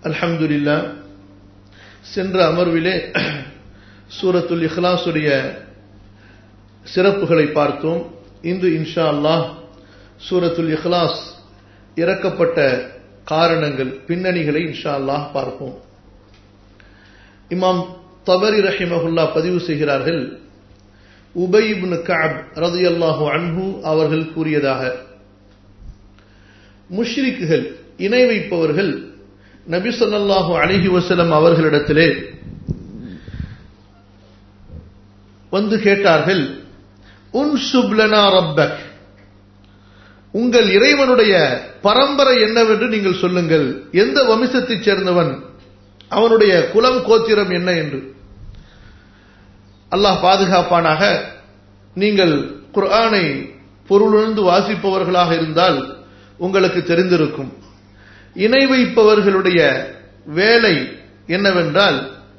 அல்ஹம்துலில்லா சென்ற அமர்விலே சூரத்துல் இஹ்லாஸுடைய சிறப்புகளை பார்த்தோம் இன்று இன்ஷா அல்லாஹ் சூரத்துல் இஹ்லாஸ் இறக்கப்பட்ட காரணங்கள் பின்னணிகளை இன்ஷா அல்லாஹ் பார்ப்போம் இமாம் தபரி ரஹிமஹுல்லா பதிவு செய்கிறார்கள் உபயிப்னு கஅப் ரதியல்லாஹு அன்ஹு அவர்கள் கூறியதாக முஷ்ரிக்குகள் இணை வைப்பவர்கள் நபி சொல்லாஹு அலிஹி வசலம் அவர்களிடத்திலே வந்து கேட்டார்கள் உன் சுப்லனா ரப்பக் உங்கள் இறைவனுடைய பரம்பரை என்னவென்று நீங்கள் சொல்லுங்கள் எந்த வம்சத்தைச் சேர்ந்தவன் அவனுடைய குலம் கோத்திரம் என்ன என்று அல்லாஹ் பாதுகாப்பானாக நீங்கள் குர்ஆனை பொருளுணர்ந்து வாசிப்பவர்களாக இருந்தால் உங்களுக்கு தெரிந்திருக்கும் இணை வைப்பவர்களுடைய வேலை என்னவென்றால்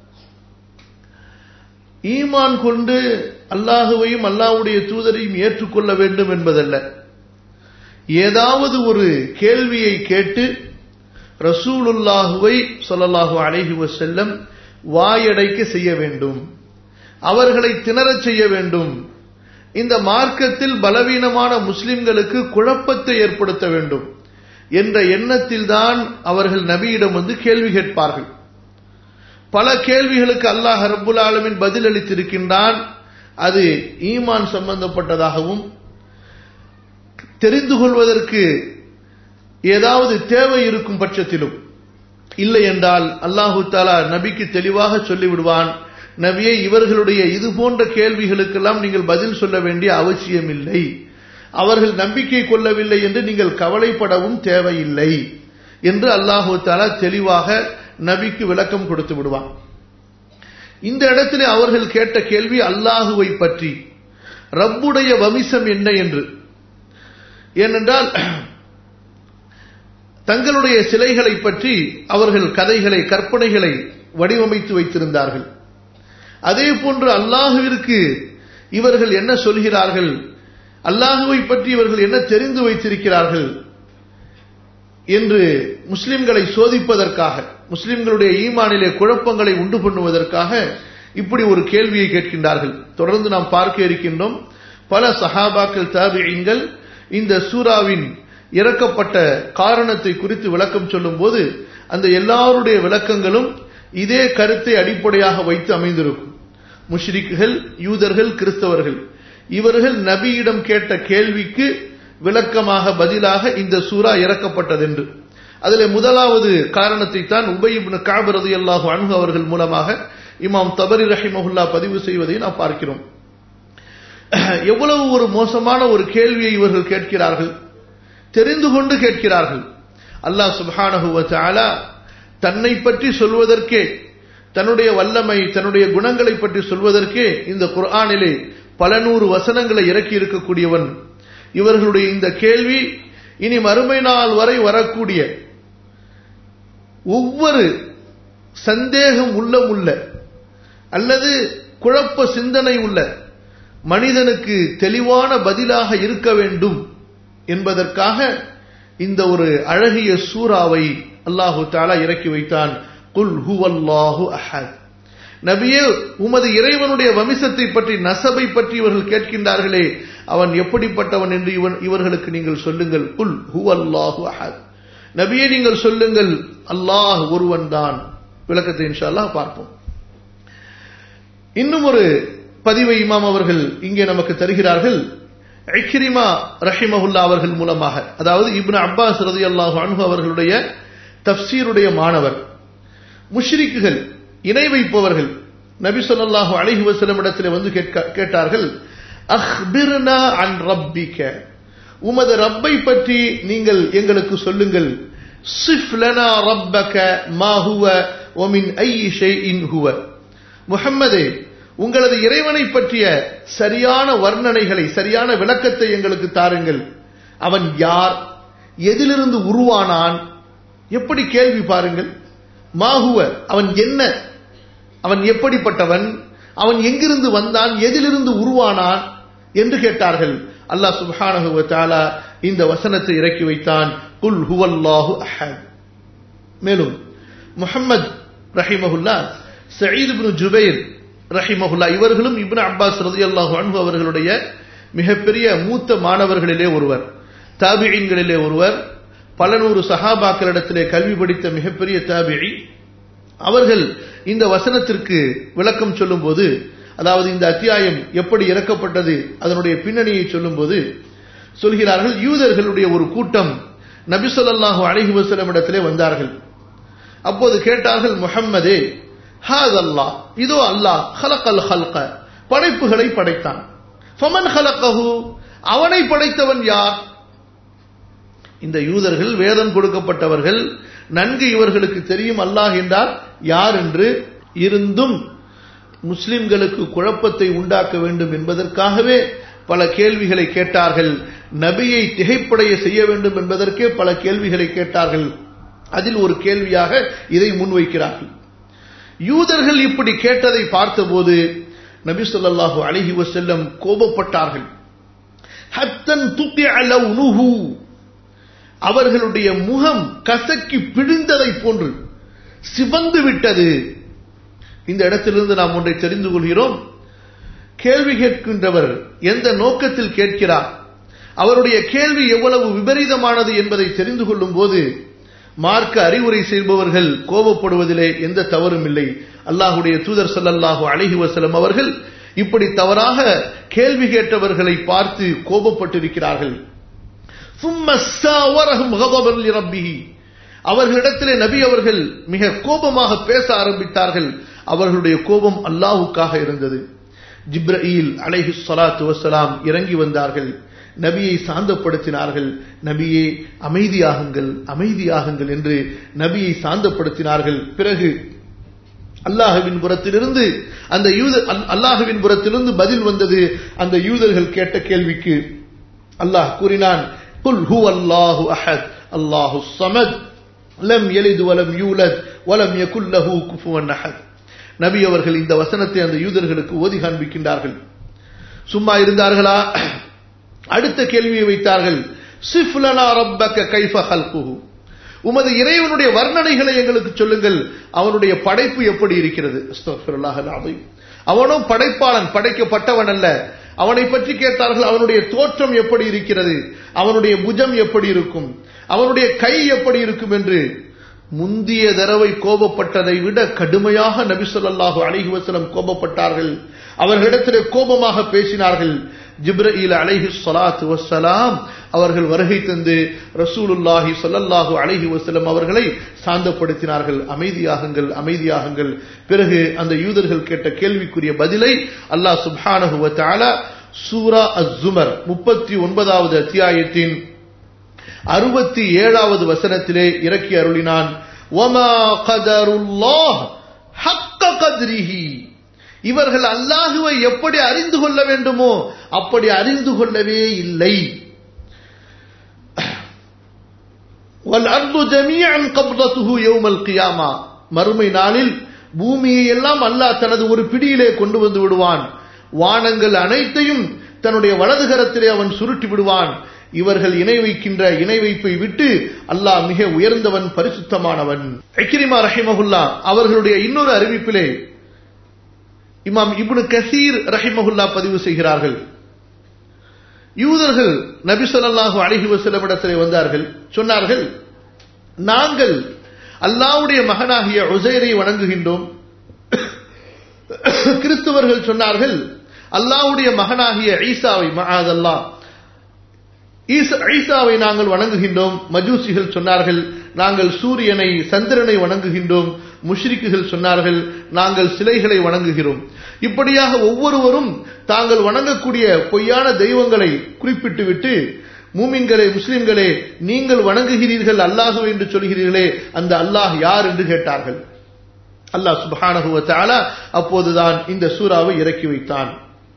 ஈமான் கொண்டு அல்லாஹுவையும் அல்லாஹுடைய தூதரையும் ஏற்றுக்கொள்ள வேண்டும் என்பதல்ல ஏதாவது ஒரு கேள்வியை கேட்டு ரசூலுல்லாஹுவை சொல்லலாஹு அலைஹி வசல்லம் வாயடைக்க செய்ய வேண்டும் அவர்களை திணறச் செய்ய வேண்டும் இந்த மார்க்கத்தில் பலவீனமான முஸ்லிம்களுக்கு குழப்பத்தை ஏற்படுத்த வேண்டும் என்ற எண்ணத்தில் தான் அவர்கள் நபியிடம் வந்து கேள்வி கேட்பார்கள் பல கேள்விகளுக்கு அல்லாஹ் ரப்புல் ஆலமின் பதில் அளித்திருக்கின்றான் அது ஈமான் சம்பந்தப்பட்டதாகவும் தெரிந்து கொள்வதற்கு ஏதாவது தேவை இருக்கும் பட்சத்திலும் இல்லை என்றால் அல்லாஹு தாலா நபிக்கு தெளிவாக சொல்லிவிடுவான் நபியை இவர்களுடைய இது போன்ற கேள்விகளுக்கெல்லாம் நீங்கள் பதில் சொல்ல வேண்டிய அவசியம் இல்லை அவர்கள் நம்பிக்கை கொள்ளவில்லை என்று நீங்கள் கவலைப்படவும் தேவையில்லை என்று அல்லாஹு தாலா தெளிவாக நபிக்கு விளக்கம் கொடுத்து விடுவான் இந்த இடத்திலே அவர்கள் கேட்ட கேள்வி அல்லாஹுவை பற்றி ரப்புடைய வமிசம் என்ன என்று ஏனென்றால் தங்களுடைய சிலைகளை பற்றி அவர்கள் கதைகளை கற்பனைகளை வடிவமைத்து வைத்திருந்தார்கள் அதே போன்று அல்லாஹுவிற்கு இவர்கள் என்ன சொல்கிறார்கள் அல்லாஹுவை பற்றி இவர்கள் என்ன தெரிந்து வைத்திருக்கிறார்கள் என்று முஸ்லிம்களை சோதிப்பதற்காக முஸ்லிம்களுடைய ஈமானிலே குழப்பங்களை உண்டு பண்ணுவதற்காக இப்படி ஒரு கேள்வியை கேட்கின்றார்கள் தொடர்ந்து நாம் பார்க்க இருக்கின்றோம் பல சஹாபாக்கள் தாபியங்கள் இந்த சூறாவின் இறக்கப்பட்ட காரணத்தை குறித்து விளக்கம் சொல்லும் போது அந்த எல்லாருடைய விளக்கங்களும் இதே கருத்தை அடிப்படையாக வைத்து அமைந்திருக்கும் முஷ்ரிக்குகள் யூதர்கள் கிறிஸ்தவர்கள் இவர்கள் நபியிடம் கேட்ட கேள்விக்கு விளக்கமாக பதிலாக இந்த சூறா இறக்கப்பட்டதென்று அதில் முதலாவது காரணத்தை தான் உபயிப்னு காபரது அல்லாஹு அணுகு அவர்கள் மூலமாக இமாம் தபரி ரஹிமஹுல்லா பதிவு செய்வதை நாம் பார்க்கிறோம் எவ்வளவு ஒரு மோசமான ஒரு கேள்வியை இவர்கள் கேட்கிறார்கள் தெரிந்து கொண்டு கேட்கிறார்கள் அல்லாஹ் சுபானஹுவ தன்னை பற்றி சொல்வதற்கே தன்னுடைய வல்லமை தன்னுடைய குணங்களை பற்றி சொல்வதற்கே இந்த குர்ஆனிலே பல நூறு வசனங்களை இறக்கி இருக்கக்கூடியவன் இவர்களுடைய இந்த கேள்வி இனி மறுமை நாள் வரை வரக்கூடிய ஒவ்வொரு சந்தேகம் உள்ளம் உள்ள அல்லது குழப்ப சிந்தனை உள்ள மனிதனுக்கு தெளிவான பதிலாக இருக்க வேண்டும் என்பதற்காக இந்த ஒரு அழகிய சூறாவை அல்லாஹு தாலா இறக்கி வைத்தான் குல் ஹுவல்லாஹு அஹத் நபியே உமது இறைவனுடைய வம்சத்தை பற்றி நசபை பற்றி இவர்கள் கேட்கின்றார்களே அவன் எப்படிப்பட்டவன் என்று இவன் இவர்களுக்கு நீங்கள் சொல்லுங்கள் குல் ஹுவல்லாஹு அஹத் நபியே நீங்கள் சொல்லுங்கள் அல்லாஹ் ஒருவன் தான் விளக்கத்தை இன்ஷா அல்லாஹ் பார்ப்போம் இன்னும் ஒரு பதிவை இமாம் அவர்கள் இங்கே நமக்கு தருகிறார்கள் ஐக்கிரிமா ரஹிமஹுல்லா அவர்கள் மூலமாக அதாவது இப்னு அப்பாஸ் ரதி அல்லாஹு அன்ஹு அவர்களுடைய தப்சீருடைய மாணவர் முஷ்ரிக்குகள் இணை வைப்பவர்கள் நபி சொல்லாஹு அலிஹி வசலம் இடத்தில் வந்து கேட்டார்கள் அஹ்பிர்னா அன் ரப்பிக்க உமது ரப்பை பற்றி நீங்கள் எங்களுக்கு சொல்லுங்கள் சிஃப்லனா ரப்பக மா ஹுவ ஒமின் ஐ ஷைஇன் ஹுவ முஹம்மதே உங்களது இறைவனை பற்றிய சரியான வர்ணனைகளை சரியான விளக்கத்தை எங்களுக்கு தாருங்கள் அவன் யார் எதிலிருந்து உருவானான் எப்படி கேள்வி பாருங்கள் மாகுவ அவன் என்ன அவன் எப்படிப்பட்டவன் அவன் எங்கிருந்து வந்தான் எதிலிருந்து உருவானான் என்று கேட்டார்கள் அல்லாஹ் சுப்ஹானஹு வ தஆலா இந்த வசனத்தை இறக்கி வைத்தான் குல் ஹுவல்லாஹு அஹத் மேலும் முஹம்மத் ரஹிமஹுல்லா சயீத் இப்னு ஜுபைர் ரஹிமஹுல்லா இவர்களும் இப்னு அப்பாஸ் ரலியல்லாஹு அன்ஹு அவர்களுடைய மிகப்பெரிய மூத்த மாணவர்களிலே ஒருவர் தாபியின்களிலே ஒருவர் பல நூறு சஹாபாக்களிடத்திலே கல்வி படித்த மிகப்பெரிய தாபிழி அவர்கள் இந்த வசனத்திற்கு விளக்கம் சொல்லும்போது அதாவது இந்த அத்தியாயம் எப்படி இறக்கப்பட்டது அதனுடைய பின்னணியை சொல்லும்போது சொல்கிறார்கள் யூதர்களுடைய ஒரு கூட்டம் நபி ஸல்லல்லாஹு அலைஹி வஸல்லம் இடத்திலே வந்தார்கள் அப்போது கேட்டார்கள் முஹம்மதே ஹாத் அல்லாஹ் இதோ அல்லாஹ் ஹலக்கல் ஹல்க படைப்புகளை படைத்தான் ஃபமன் ஹலக்கஹு அவனை படைத்தவன் யார் இந்த யூதர்கள் வேதம் கொடுக்கப்பட்டவர்கள் நன்கு இவர்களுக்கு தெரியும் அல்லாஹ் என்றால் யார் என்று இருந்தும் முஸ்லிம்களுக்கு குழப்பத்தை உண்டாக்க வேண்டும் என்பதற்காகவே பல கேள்விகளை கேட்டார்கள் நபியை திகைப்படைய செய்ய வேண்டும் என்பதற்கே பல கேள்விகளை கேட்டார்கள் அதில் ஒரு கேள்வியாக இதை முன்வைக்கிறார்கள் யூதர்கள் இப்படி கேட்டதை பார்த்தபோது நபி ஸல்லல்லாஹு அலைஹி வஸல்லம் கோபப்பட்டார்கள் ஹத்தன் துத்தி அலவுனுஹு அவர்களுடைய முகம் கசக்கி பிழிந்ததை போன்று சிவந்து விட்டது இந்த இடத்திலிருந்து நாம் ஒன்றை தெரிந்து கொள்கிறோம் கேள்வி கேட்கின்றவர் எந்த நோக்கத்தில் கேட்கிறார் அவருடைய கேள்வி எவ்வளவு விபரீதமானது என்பதை தெரிந்து கொள்ளும் போது மார்க்க அறிவுரை செய்பவர்கள் கோபப்படுவதிலே எந்த தவறும் இல்லை அல்லாஹுடைய தூதர் ஸல்லல்லாஹு அலைஹி வஸல்லம் அவர்கள் இப்படி தவறாக கேள்வி கேட்டவர்களை பார்த்து கோபப்பட்டிருக்கிறார்கள் ثم ساورهم غضبا لربه அவர்களிடத்திலே நபி அவர்கள் மிக கோபமாக பேச ஆரம்பித்தார்கள் அவர்களுடைய கோபம் அல்லாஹுக்காக இருந்தது ஜிப்ரஈல் அலைஹி ஸலாத்து வஸலாம் இறங்கி வந்தார்கள் நபியை சாந்தப்படுத்தினார்கள் நபியே அமைதியாகுங்கள் அமைதியாகுங்கள் என்று நபியை சாந்தப்படுத்தினார்கள் பிறகு அல்லாஹுவின் புறத்திலிருந்து அந்த யூத அல்லாஹுவின் புறத்திலிருந்து பதில் வந்தது அந்த யூதர்கள் கேட்ட கேள்விக்கு அல்லாஹ் கூறினான் குல் ஹு அல்லாஹு அஹத் அல்லாஹு சமத் லம் எலிது வலம் யூலத் வலம் யகுல் லஹு குஃபுவன் அஹத் நபி அவர்கள் இந்த வசனத்தை அந்த யூதர்களுக்கு ஓதி காண்பிக்கின்றார்கள் சும்மா இருந்தார்களா அடுத்த கேள்வியை வைத்தார்கள் சிஃப்லனா ரப்பக கைஃப ஹல்குஹு உமது இறைவனுடைய வர்ணனைகளை எங்களுக்கு சொல்லுங்கள் அவனுடைய படைப்பு எப்படி இருக்கிறது அஸ்தக்ஃபிருல்லாஹ் அல் அவனும் படைப்பாளன் படைக்கப்பட்டவன் அல்ல அவனை பற்றி கேட்டார்கள் அவனுடைய தோற்றம் எப்படி இருக்கிறது அவனுடைய புஜம் எப்படி இருக்கும் அவனுடைய கை எப்படி இருக்கும் என்று முந்திய தடவை கோபப்பட்டதை விட கடுமையாக நபி சொல்லாஹு அலைஹி வசலம் கோபப்பட்டார்கள் அவர்களிடத்திலே கோபமாக பேசினார்கள் ஜிப்ரீல் அலைஹி ஸலாத்து வஸ்ஸலாம் அவர்கள் வருகை தந்து ரசூலுல்லாஹி ஸல்லல்லாஹு அலைஹி வஸல்லம் அவர்களை சாந்தப்படுத்தினார்கள் அமைதியாகுங்கள் அமைதியாகுங்கள் பிறகு அந்த யூதர்கள் கேட்ட கேள்விக்குரிய பதிலை அல்லாஹ் சுப்ஹானஹு வ தஆலா சூரா அஸ்-ஜுமர் 39வது அத்தியாயத்தின் அறுபத்தி ஏழாவது வசனத்திலே இறக்கி அருளினான் ஒமா கதருல்லாஹ் ஹக்க கத்ரிஹி இவர்கள் அல்லாஹுவை எப்படி அறிந்து கொள்ள வேண்டுமோ அப்படி அறிந்து கொள்ளவே இல்லை வல் ஜமீஅன் கப்தத்துஹு யௌமல் கியாமா மறுமை நாளில் பூமியை எல்லாம் அல்லாஹ் தனது ஒரு பிடியிலே கொண்டு வந்து விடுவான் வானங்கள் அனைத்தையும் தன்னுடைய வலதுகரத்திலே அவன் சுருட்டி விடுவான் இவர்கள் இணை வைக்கின்ற இணை வைப்பை விட்டு அல்லாஹ் மிக உயர்ந்தவன் பரிசுத்தமானவன் அக்கிரிமா ரஹிமகுல்லா அவர்களுடைய இன்னொரு அறிவிப்பிலே இமாம் இப்னு கசீர் ரஹிமகுல்லா பதிவு செய்கிறார்கள் யூதர்கள் நபி சொல்லாஹு அழகி வசலமிடத்திலே வந்தார்கள் சொன்னார்கள் நாங்கள் அல்லாவுடைய மகனாகிய உசைரை வணங்குகின்றோம் கிறிஸ்துவர்கள் சொன்னார்கள் அல்லாவுடைய மகனாகிய ஈசாவை மகாதல்லா ஈசாவை நாங்கள் வணங்குகின்றோம் மஜூசிகள் சொன்னார்கள் நாங்கள் சூரியனை சந்திரனை வணங்குகின்றோம் முஷ்ரிக்குகள் சொன்னார்கள் நாங்கள் சிலைகளை வணங்குகிறோம் இப்படியாக ஒவ்வொருவரும் தாங்கள் வணங்கக்கூடிய பொய்யான தெய்வங்களை குறிப்பிட்டு விட்டு மூமின்களே முஸ்லிம்களே நீங்கள் வணங்குகிறீர்கள் அல்லாஹு என்று சொல்கிறீர்களே அந்த அல்லாஹ் யார் என்று கேட்டார்கள் அல்லாஹ் சுபஹானஹுவ தஆலா அப்போதுதான் இந்த சூறாவை இறக்கி வைத்தான்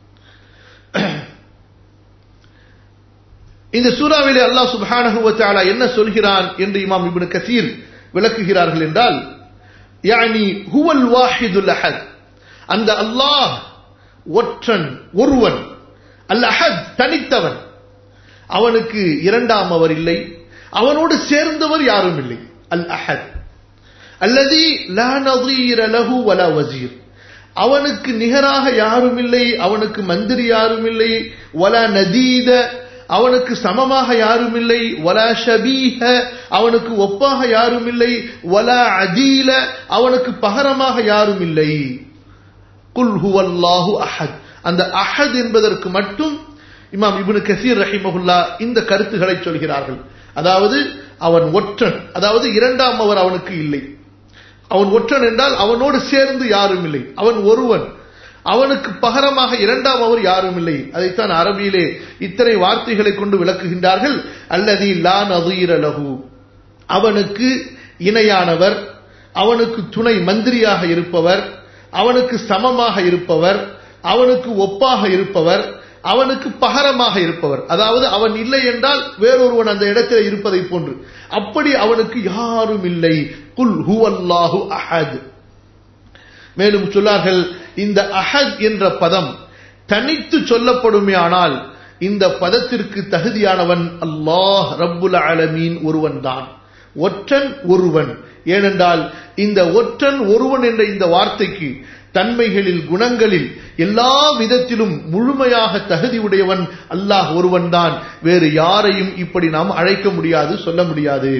இந்த சூறாவிலே அல்லாஹ் சுப்ஹானஹு வ தஆலா என்ன சொல்கிறான் என்று இமாம் இப்னு கசீர் விளக்குகிறார்கள் என்றால் யானி ஹுவல் வாஹிதுல் அஹத் அந்த அல்லாஹ் ஒற்றன் ஒருவன் அல் அஹத் தனித்தவன் அவனுக்கு இரண்டாம் அவர் இல்லை அவனோடு சேர்ந்தவர் யாரும் இல்லை அல் அஹத் அல்லதி லா நதீர லஹு வலா வசீர் அவனுக்கு நிகராக யாரும் இல்லை அவனுக்கு மந்திரி யாரும் இல்லை வலா நதீத அவனுக்கு சமமாக யாரும் இல்லை வலா ஷபீஹ அவனுக்கு ஒப்பாக யாரும் இல்லை வலா அதீல அவனுக்கு பகரமாக யாரும் இல்லை குல் ஹுவல்லாஹு அஹத் அந்த அஹத் என்பதற்கு மட்டும் இமாம் இப்னு கசீர் ரஹிமஹுல்லா இந்த கருத்துக்களை சொல்கிறார்கள் அதாவது அவன் ஒற்றன் அதாவது இரண்டாம் அவர் அவனுக்கு இல்லை அவன் ஒற்றன் என்றால் அவனோடு சேர்ந்து யாரும் இல்லை அவன் ஒருவன் அவனுக்கு பகரமாக இரண்டாம் அவர் யாரும் இல்லை அதைத்தான் அரபியிலே இத்தனை வார்த்தைகளை கொண்டு விளக்குகின்றார்கள் அல்லதி லா நதீர லஹு அவனுக்கு இணையானவர் அவனுக்கு துணை மந்திரியாக இருப்பவர் அவனுக்கு சமமாக இருப்பவர் அவனுக்கு ஒப்பாக இருப்பவர் அவனுக்கு பகரமாக இருப்பவர் அதாவது அவன் இல்லை என்றால் வேறொருவன் அந்த இடத்தில் இருப்பதை போன்று அப்படி அவனுக்கு யாரும் இல்லை குல் ஹுவல்லாஹு அஹத் மேலும் சொல்லார்கள் இந்த அஹத் என்ற பதம் தனித்து சொல்லப்படுமே ஆனால் இந்த பதத்திற்கு தகுதியானவன் அல்லாஹ் ரப்புல் அலமீன் ஒருவன் தான் ஒற்றன் ஒருவன் ஏனென்றால் இந்த ஒற்றன் ஒருவன் என்ற இந்த வார்த்தைக்கு தன்மைகளில் குணங்களில் எல்லா விதத்திலும் முழுமையாக தகுதி உடையவன் அல்லாஹ் ஒருவன் தான் வேறு யாரையும் இப்படி நாம் அழைக்க முடியாது சொல்ல முடியாது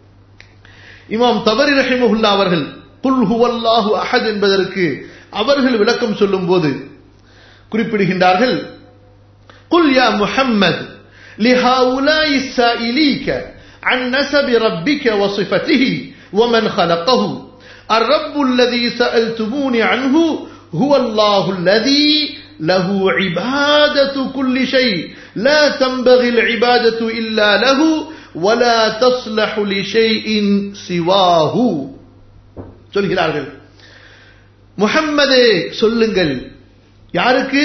இமாம் தவறி ரஹிமஹுல்லா அவர்கள் குல் ஹுவல்லாஹு அஹத் என்பதற்கு அவர்கள் விளக்கம் சொல்லும் போது குறிப்பிடுகின்றார்கள் குல் யா முஹம்மத் لهؤلاء السائليك عن نسب ربك وصفته ومن خلقه الرب الذي سألتموني عنه هو الله الذي له عبادة كل شيء لا تنبغي العبادة إلا له ولا تصلح لشيء سواه சொல்கிறார்கள் முஹம்மதே சொல்லுங்கள் யாருக்கு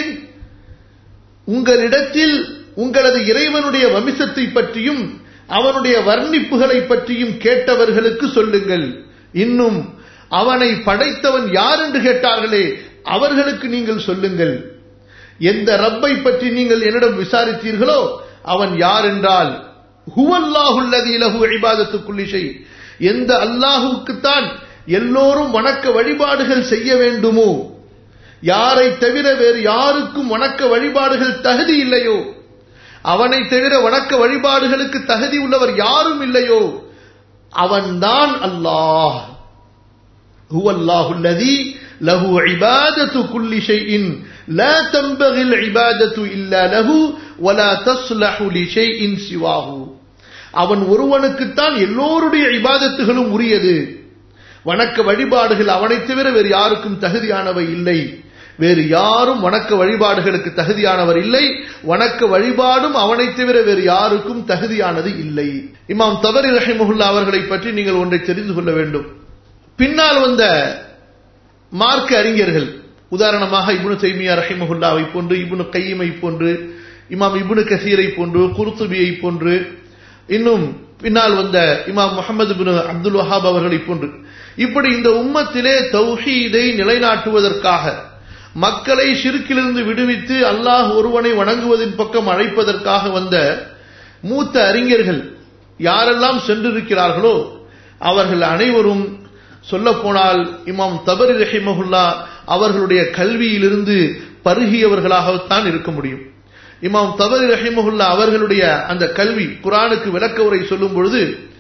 உங்களிடத்தில் உங்களது இறைவனுடைய வம்சத்தை பற்றியும் அவனுடைய வர்ணிப்புகளை பற்றியும் கேட்டவர்களுக்கு சொல்லுங்கள் இன்னும் அவனை படைத்தவன் யார் என்று கேட்டார்களே அவர்களுக்கு நீங்கள் சொல்லுங்கள் எந்த ரப்பை பற்றி நீங்கள் என்னிடம் விசாரித்தீர்களோ அவன் யார் என்றால் ஹுவல்லாஹுல்லதி லஹு இபாதத்து குல்லிஷை எந்த அல்லாஹுக்குத்தான் எல்லோரும் வணக்க வழிபாடுகள் செய்ய வேண்டுமோ யாரை தவிர வேறு யாருக்கும் வணக்க வழிபாடுகள் தகுதி இல்லையோ அவனை தவிர வணக்க வழிபாடுகளுக்கு தகுதி உள்ளவர் யாரும் இல்லையோ அவன்தான் அல்லாஹ் هو الله الذي له عبادة كل شيء لا تنبغي العبادة إلا له ولا تصلح لشيء سواه அவன் ஒருவனுக்குத்தான் எல்லோருடைய இபாதத்துகளும் உரியது வணக்க வழிபாடுகள் அவனை தவிர வேறு யாருக்கும் தகுதியானவை இல்லை வேறு யாரும் வணக்க வழிபாடுகளுக்கு தகுதியானவர் இல்லை வணக்க வழிபாடும் அவனை தவிர வேறு யாருக்கும் தகுதியானது இல்லை இமாம் தவறி ரஹிமுல்லா அவர்களை பற்றி நீங்கள் ஒன்றை தெரிந்து கொள்ள வேண்டும் பின்னால் வந்த மார்க்க அறிஞர்கள் உதாரணமாக இபுனு தைமியா ரஹிமஹுல்லாவை போன்று இபுனு கையமை போன்று இமாம் இபுனு கசீரை போன்று குருத்துபியை போன்று இன்னும் பின்னால் வந்த இமாம் முகமது பின் அப்துல் வஹாப் அவர்களை போன்று இப்படி இந்த உம்மத்திலே தௌஹீதை நிலைநாட்டுவதற்காக மக்களை ஷிருக்கிலிருந்து விடுவித்து அல்லாஹ் ஒருவனை வணங்குவதின் பக்கம் அழைப்பதற்காக வந்த மூத்த அறிஞர்கள் யாரெல்லாம் சென்றிருக்கிறார்களோ அவர்கள் அனைவரும் சொல்ல போனால் இமாம் தபரி ரஹிமஹுல்லா அவர்களுடைய கல்வியிலிருந்து பருகியவர்களாகத்தான் இருக்க முடியும் இமாம் தபரி ரஹிமஹுல்லா அவர்களுடைய அந்த கல்வி குரானுக்கு விளக்க உரை சொல்லும் பொழுது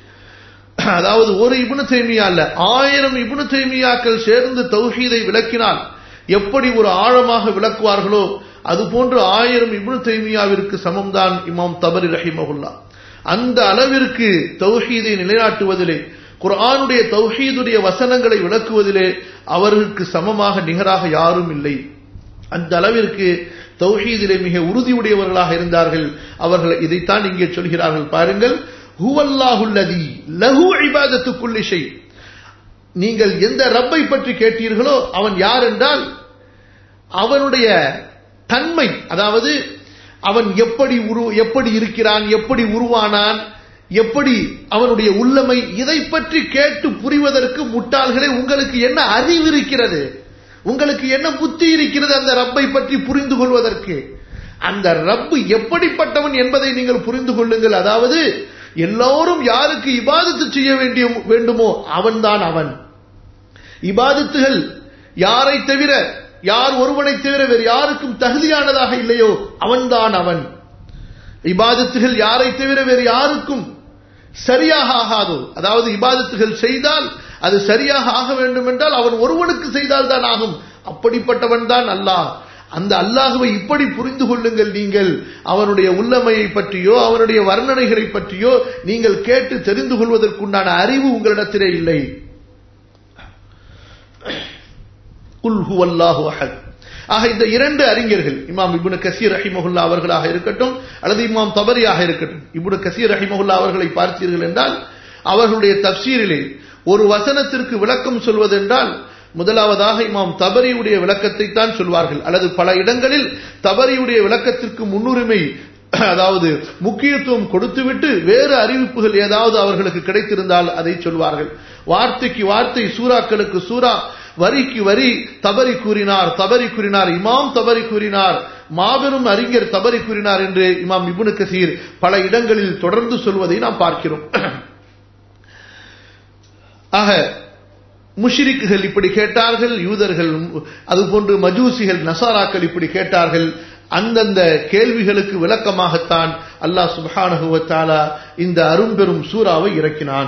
அதாவது ஒரு இபுனு தைமியா அல்ல ஆயிரம் இபுனு தைமியாக்கள் சேர்ந்து தௌஹீதை விளக்கினால் எப்படி ஒரு ஆழமாக விளக்குவார்களோ அது போன்று ஆயிரம் இபுனு தைமியாவிற்கு சமம்தான் இமாம் தபரி ரஹிமஹுல்லா அந்த அளவிற்கு தௌஹீதை நிலைநாட்டுவதிலே குர்ஆனுடைய தௌஹீதுடைய வசனங்களை விளக்குவதிலே அவர்களுக்கு சமமாக நிகராக யாரும் இல்லை அந்த அளவிற்கு தௌஹீதிலே மிக உறுதியுடையவர்களாக இருந்தார்கள் அவர்கள் இதைத்தான் இங்கே சொல்கிறார்கள் பாருங்கள் ஹுவல்லாஹுல்லதி லஹு இபாதத்து குல்லிஷை நீங்கள் எந்த ரப்பை பற்றி கேட்டீர்களோ அவன் யார் என்றால் அவனுடைய தன்மை அதாவது அவன் எப்படி உரு எப்படி இருக்கிறான் எப்படி உருவானான் எப்படி அவனுடைய உள்ளமை இதை பற்றி கேட்டு புரிவதற்கு முட்டாள்களே உங்களுக்கு என்ன அறிவு இருக்கிறது உங்களுக்கு என்ன புத்தி இருக்கிறது அந்த ரப்பை பற்றி புரிந்து கொள்வதற்கு அந்த ரப்பு எப்படிப்பட்டவன் என்பதை நீங்கள் புரிந்து கொள்ளுங்கள் அதாவது எல்லோரும் யாருக்கு இபாதத்து செய்ய வேண்டிய வேண்டுமோ அவன்தான் அவன் இபாதத்துகள் யாரை தவிர யார் ஒருவனை தவிர வேறு யாருக்கும் தகுதியானதாக இல்லையோ அவன்தான் அவன் இபாதத்துகள் யாரை தவிர வேறு யாருக்கும் சரியாக ஆகாதோ அதாவது இபாதத்துகள் செய்தால் அது சரியாக ஆக வேண்டும் என்றால் அவன் ஒருவனுக்கு செய்தால் தான் ஆகும் அப்படிப்பட்டவன் தான் அல்லாஹ் அந்த அல்லாஹுவை இப்படி புரிந்து கொள்ளுங்கள் நீங்கள் அவனுடைய உள்ளமையை பற்றியோ அவனுடைய வர்ணனைகளை பற்றியோ நீங்கள் கேட்டு தெரிந்து கொள்வதற்குண்டான அறிவு உங்களிடத்திலே இல்லை குல் ஹுவல்லாஹு அஹத் ஆக இந்த இரண்டு அறிஞர்கள் இமாம் இப்னு கசீர் ரஹிமஹுல்லா அவர்களாக இருக்கட்டும் அல்லது இமாம் தபரியாக இருக்கட்டும் இப்னு கசீர் ரஹிமஹுல்லா அவர்களை பார்த்தீர்கள் என்றால் அவர்களுடைய தப்சீரிலே ஒரு வசனத்திற்கு விளக்கம் சொல்வதென்றால் முதலாவதாக இமாம் தபரியுடைய விளக்கத்தை தான் சொல்வார்கள் அல்லது பல இடங்களில் தபரியுடைய விளக்கத்திற்கு முன்னுரிமை அதாவது முக்கியத்துவம் கொடுத்துவிட்டு வேறு அறிவிப்புகள் ஏதாவது அவர்களுக்கு கிடைத்திருந்தால் அதை சொல்வார்கள் வார்த்தைக்கு வார்த்தை சூறாக்களுக்கு சூறா வரிக்கு வரி தபரி கூறினார் தபரி கூறினார் இமாம் தபரி கூறினார் மாபெரும் அறிஞர் தபரி கூறினார் என்று இமாம் இபுனு கசீர் பல இடங்களில் தொடர்ந்து சொல்வதை நாம் பார்க்கிறோம் ஆக முஷிரிக்குகள் இப்படி கேட்டார்கள் யூதர்கள் அதுபோன்று மஜூசிகள் நசாராக்கள் இப்படி கேட்டார்கள் அந்தந்த கேள்விகளுக்கு விளக்கமாகத்தான் அல்லாஹ் சுபானகுவத்தாலா இந்த அரும்பெரும் சூறாவை இறக்கினான்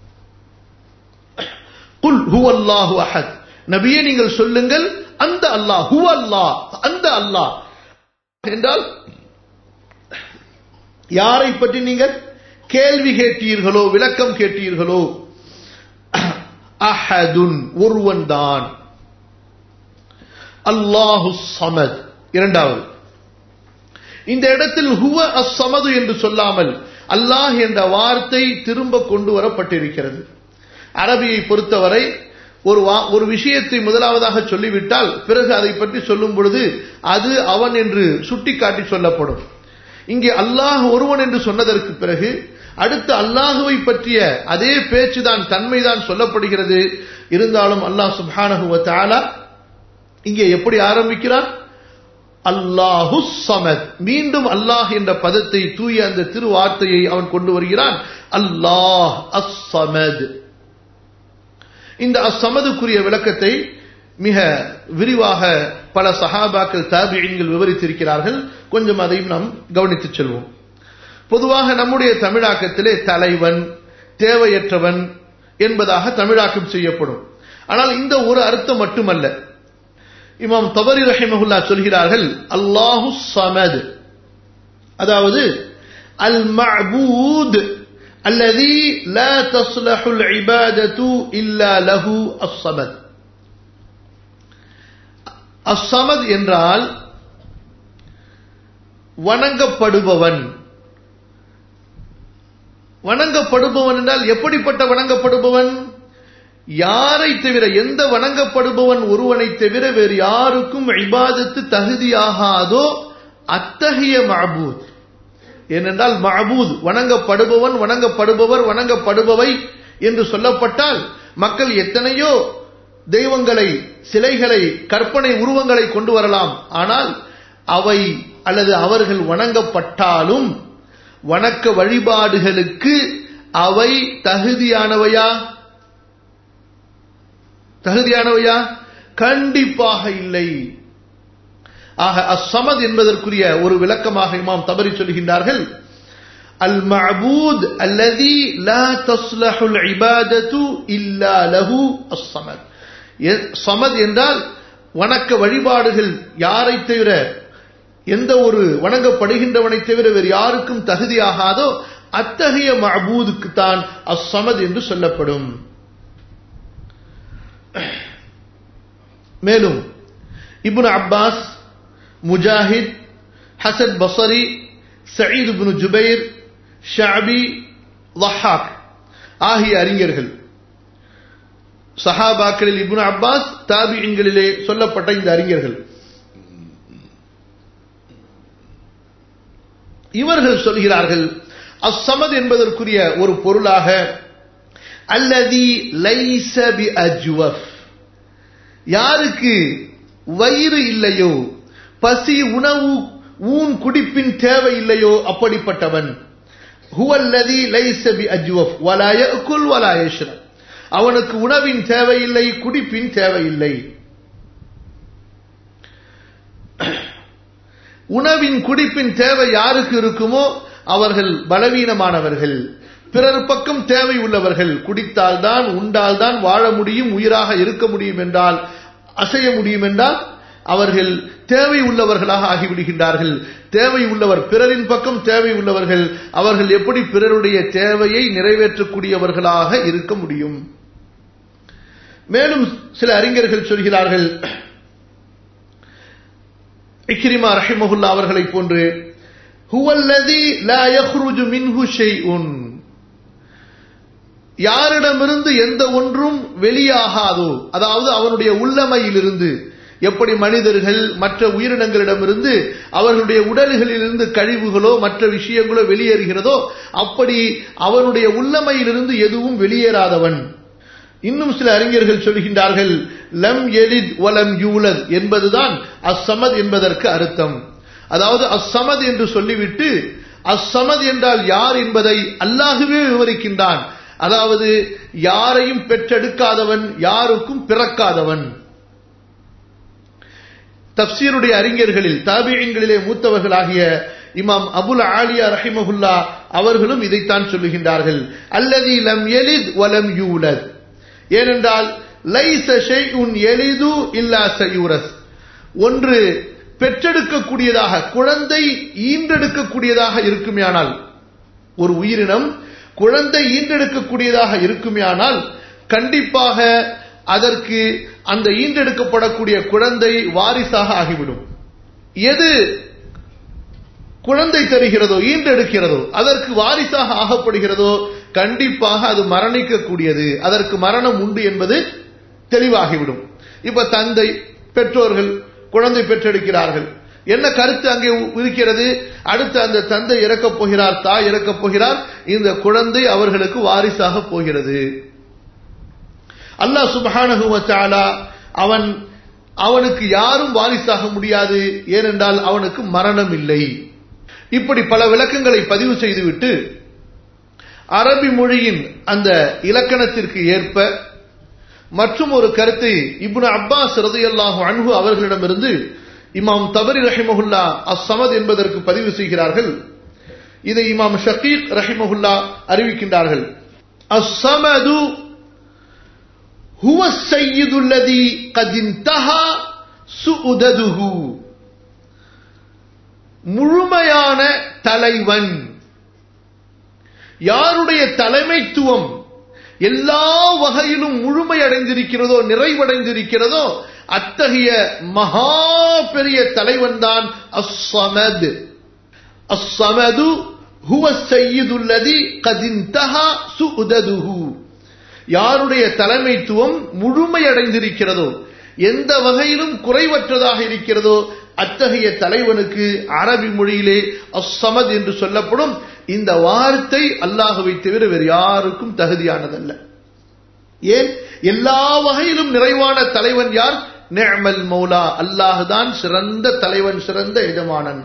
குல் ஹு அல்லாஹு அஹத் நபியே நீங்கள் சொல்லுங்கள் அந்த அல்லாஹ் ஹு அல்லாஹ் அந்த அல்லாஹ் என்றால் யாரை பற்றி நீங்கள் கேள்வி கேட்டீர்களோ விளக்கம் கேட்டீர்களோ அஹதுன் ஒருவன் தான் அல்லாஹு சமத் இரண்டாவது இந்த இடத்தில் ஹுவ அசமது என்று சொல்லாமல் அல்லாஹ் என்ற வார்த்தை திரும்ப கொண்டு வரப்பட்டிருக்கிறது அரபியை பொறுத்தவரை ஒரு ஒரு விஷயத்தை முதலாவதாக சொல்லிவிட்டால் பிறகு அதை பற்றி சொல்லும் பொழுது அது அவன் என்று சுட்டிக்காட்டி சொல்லப்படும் இங்கே அல்லாஹ் ஒருவன் என்று சொன்னதற்கு பிறகு அடுத்து அல்லாஹுவை பற்றிய அதே பேச்சுதான் தன்மைதான் சொல்லப்படுகிறது இருந்தாலும் அல்லாஹ் சுபானஹுவ தாலா இங்கே எப்படி ஆரம்பிக்கிறான் அல்லாஹு சமத் மீண்டும் அல்லாஹ் என்ற பதத்தை தூய அந்த திருவார்த்தையை அவன் கொண்டு வருகிறான் அல்லாஹ் அஸ்ஸமத் இந்த அஸ்ஸமதுக்குரிய விளக்கத்தை மிக விரிவாக பல சஹாபாக்கள் தாபியங்கள் விவரித்திருக்கிறார்கள் கொஞ்சம் அதையும் நாம் கவனித்துச் செல்வோம் பொதுவாக நம்முடைய தமிழாக்கத்திலே தலைவன் தேவையற்றவன் என்பதாக தமிழாக்கம் செய்யப்படும் ஆனால் இந்த ஒரு அர்த்தம் மட்டுமல்ல இமாம் தபரி ரஹிமஹுல்லா சொல்கிறார்கள் அல்லாஹு சமத் அதாவது அல் மஅபூத் الذي لا تصلح العبادة إلا له الصمد அஸ்ஸமத் என்றால் வணங்கப்படுபவன் வணங்கப்படுபவன் என்றால் எப்படிப்பட்ட வணங்கப்படுபவன் யாரை தவிர எந்த வணங்கப்படுபவன் ஒருவனை தவிர வேறு யாருக்கும் இபாதத்து தகுதியாகாதோ அத்தகைய மபூத் ஏனென்றால் மபூத் வணங்கப்படுபவன் வணங்கப்படுபவர் வணங்கப்படுபவை என்று சொல்லப்பட்டால் மக்கள் எத்தனையோ தெய்வங்களை சிலைகளை கற்பனை உருவங்களை கொண்டு வரலாம் ஆனால் அவை அல்லது அவர்கள் வணங்கப்பட்டாலும் வணக்க வழிபாடுகளுக்கு அவை தகுதியானவையா தகுதியானவையா கண்டிப்பாக இல்லை ஆக அசமத் என்பதற்குரிய ஒரு விளக்கமாக இமாம் தபரி சொல்கின்றார்கள் அல் மஅபூத் அல்லதி லா தஸ்லஹுல் இபாதத்து இல்லா லஹு அஸ்ஸமத் சமத் என்றால் வணக்க வழிபாடுகள் யாரை தவிர எந்த ஒரு வணங்கப்படுகின்றவனை தவிர வேறு யாருக்கும் தகுதியாகாதோ அத்தகைய மபூதுக்கு தான் அஸ்ஸமத் என்று சொல்லப்படும் மேலும் Ibn Abbas Mujahid Hasan Basri Saeed Ibn Jubair Shabi வஹாக் ஆகிய அறிஞர்கள் சஹாபாக்களில் இப்னு அப்பாஸ் தாபியங்களிலே சொல்லப்பட்ட இந்த அறிஞர்கள் இவர்கள் சொல்கிறார்கள் அஸ்ஸமத் என்பதற்குரிய ஒரு பொருளாக அல்லதி லைச பி அஜ்வஃப் யாருக்கு வயிறு இல்லையோ பசி உணவு ஊன் குடிப்பின் தேவை இல்லையோ அப்படிப்பட்டவன் ஹுவல்லதி லைச பி அஜ்வஃப் வலா யஅகுல் வலா யஷ்ரப் அவனுக்கு உணவின் தேவையில்லை குடிப்பின் தேவையில்லை உணவின் குடிப்பின் தேவை யாருக்கு இருக்குமோ அவர்கள் பலவீனமானவர்கள் பிறர் பக்கம் தேவை உள்ளவர்கள் குடித்தால்தான் உண்டால்தான் வாழ முடியும் உயிராக இருக்க முடியும் என்றால் அசைய முடியும் என்றால் அவர்கள் தேவை உள்ளவர்களாக ஆகிவிடுகின்றார்கள் தேவை உள்ளவர் பிறரின் பக்கம் தேவை உள்ளவர்கள் அவர்கள் எப்படி பிறருடைய தேவையை நிறைவேற்றக்கூடியவர்களாக இருக்க முடியும் மேலும் சில அறிஞர்கள் சொல்கிறார்கள் இக்ரிமா ரஹிமஹுல்லா அவர்களை போன்று ஹுவல்லதி லா யஹ்ருஜு மின்ஹு ஷைஉன் யாரிடமிருந்து எந்த ஒன்றும் வெளியாகாதோ அதாவது அவனுடைய உள்ளமையிலிருந்து எப்படி மனிதர்கள் மற்ற உயிரினங்களிடமிருந்து அவர்களுடைய உடல்களிலிருந்து கழிவுகளோ மற்ற விஷயங்களோ வெளியேறுகிறதோ அப்படி அவனுடைய உள்ளமையிலிருந்து எதுவும் வெளியேறாதவன் இன்னும் சில அறிஞர்கள் சொல்கின்றார்கள் லம் எலித் வலம் யூலத் என்பதுதான் அஸ்ஸமத் என்பதற்கு அர்த்தம் அதாவது அஸ்ஸமத் என்று சொல்லிவிட்டு அஸ்ஸமத் என்றால் யார் என்பதை அல்லாஹுவே விவரிக்கின்றான் அதாவது யாரையும் பெற்றெடுக்காதவன் யாருக்கும் பிறக்காதவன் தப்சீருடைய அறிஞர்களில் தாபியங்களிலே மூத்தவர்களாகிய இமாம் அபுல் ஆலியா ரஹிமஹுல்லா அவர்களும் இதைத்தான் சொல்லுகின்றார்கள் அல்லதி லம் எலித் வலம் யூலத் ஏனென்றால் லைச ஷைஉன் எலிது இல்லா சயூரஸ் ஒன்று பெற்றெடுக்கக்கூடியதாக குழந்தை ஈன்றெடுக்கக்கூடியதாக இருக்குமேயானால் ஒரு உயிரினம் குழந்தை ஈன்றெடுக்கக்கூடியதாக இருக்குமேயானால் கண்டிப்பாக அதற்கு அந்த ஈன்றெடுக்கப்படக்கூடிய குழந்தை வாரிசாக ஆகிவிடும் எது குழந்தை தருகிறதோ ஈன்றெடுக்கிறதோ அதற்கு வாரிசாக ஆகப்படுகிறதோ கண்டிப்பாக அது மரணிக்கக்கூடியது அதற்கு மரணம் உண்டு என்பது தெளிவாகிவிடும் இப்ப தந்தை பெற்றோர்கள் குழந்தை பெற்றெடுக்கிறார்கள் என்ன கருத்து அங்கே இருக்கிறது அடுத்து அந்த தந்தை இறக்கப் போகிறார் தாய் இறக்கப் போகிறார் இந்த குழந்தை அவர்களுக்கு வாரிசாக போகிறது அல்லாஹ் சுபஹானஹுவத்தாலா அவன் அவனுக்கு யாரும் வாரிசாக முடியாது ஏனென்றால் அவனுக்கு மரணம் இல்லை இப்படி பல விளக்கங்களை பதிவு செய்துவிட்டு அரபி மொழியின் அந்த இலக்கணத்திற்கு ஏற்ப மற்றும் ஒரு கருத்தை இப்னு அப்பாஸ் ரதையல்லாஹு அன்ஹு அவர்களிடமிருந்து இமாம் தபரி ரஹிமஹுல்லா அஸ்ஸமத் என்பதற்கு பதிவு செய்கிறார்கள் இதை இமாம் ஷகீக் ரஹிமஹுல்லா அறிவிக்கின்றார்கள் அஸ்ஸமது ஹுவ சையீதுல்லதி கத் இன்தஹா சுஉததுஹு முழுமையான தலைவன் யாருடைய தலைமைத்துவம் எல்லா வகையிலும் முழுமையடைந்திருக்கிறதோ நிறைவடைந்திருக்கிறதோ அத்தகைய மகா பெரிய தலைவன் தான் அஸ்ஸமத் அஸ்ஸமது ஹுவ சையீதுல்லதி கத் இன்தஹா சுஉததுஹு யாருடைய தலைமைத்துவம் முழுமையடைந்திருக்கிறதோ எந்த வகையிலும் குறைவற்றதாக இருக்கிறதோ அத்தகைய தலைவனுக்கு அரபி மொழியிலே அஸ்ஸமத் என்று சொல்லப்படும் இந்த வார்த்தை அல்லாஹுவை தவிர வேறு யாருக்கும் தகுதியானதல்ல ஏன் எல்லா வகையிலும் நிறைவான தலைவன் யார் நிஅமல் மௌலா அல்லாஹுதான் சிறந்த தலைவன் சிறந்த எஜமானன்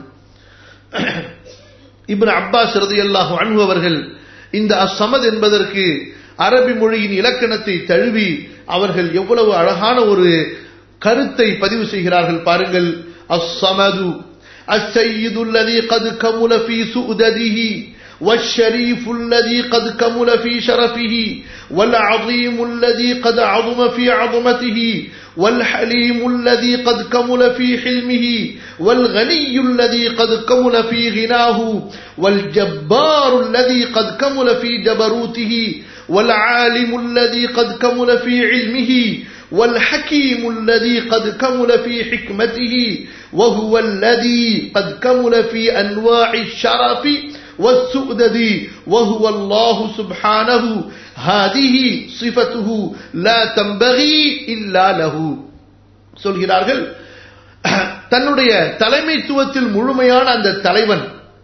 இப்னு அப்பாஸ் ரதியல்லாஹு அன்ஹு அவர்கள் இந்த அஸ்ஸமத் என்பதற்கு அரபி மொழியின் இலக்கணத்தை தழுவி அவர்கள் எவ்வளவு அழகான ஒரு கருத்தை பதிவு செய்கிறார்கள் பாருங்கள் அஸ்ஸமது السيد الذي قد كمل في سؤدده والشريف الذي قد كمل في شرفه والعظيم الذي قد عظم في عظمته والحليم الذي قد كمل في حلمه والغني الذي قد كمل في غناه والجبار الذي قد كمل في جبروته والعالم الذي قد كمل في علمه والحكيم الذي قد كمل في حكمته وهو الذي قد كمل في أنواع الشرف والسؤدد وهو الله سبحانه هذه صفته لا تنبغي إلا له சொல்கிறார்கள் தன்னுடைய தலைமைத்துவத்தில் முழுமையான அந்த தலைவன்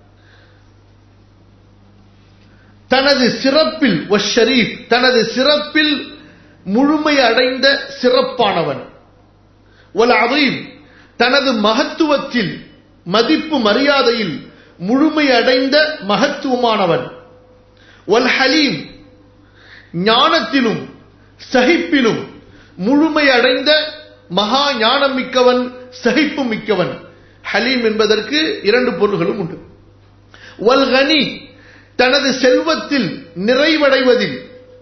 தனது சிறப்பில் ஷரீப் தனது சிறப்பில் முழுமை அடைந்த சிறப்பானவன் ஒல் அதீம் தனது மகத்துவத்தில் மதிப்பு மரியாதையில் முழுமை அடைந்த மகத்துவமானவன் ஒல் ஹலீம் ஞானத்திலும் சகிப்பிலும் முழுமை அடைந்த மகா ஞானம் மிக்கவன் சகிப்பு மிக்கவன் ஹலீம் என்பதற்கு இரண்டு பொருள்களும் உண்டு வல்கனி தனது செல்வத்தில் நிறைவடைவதில்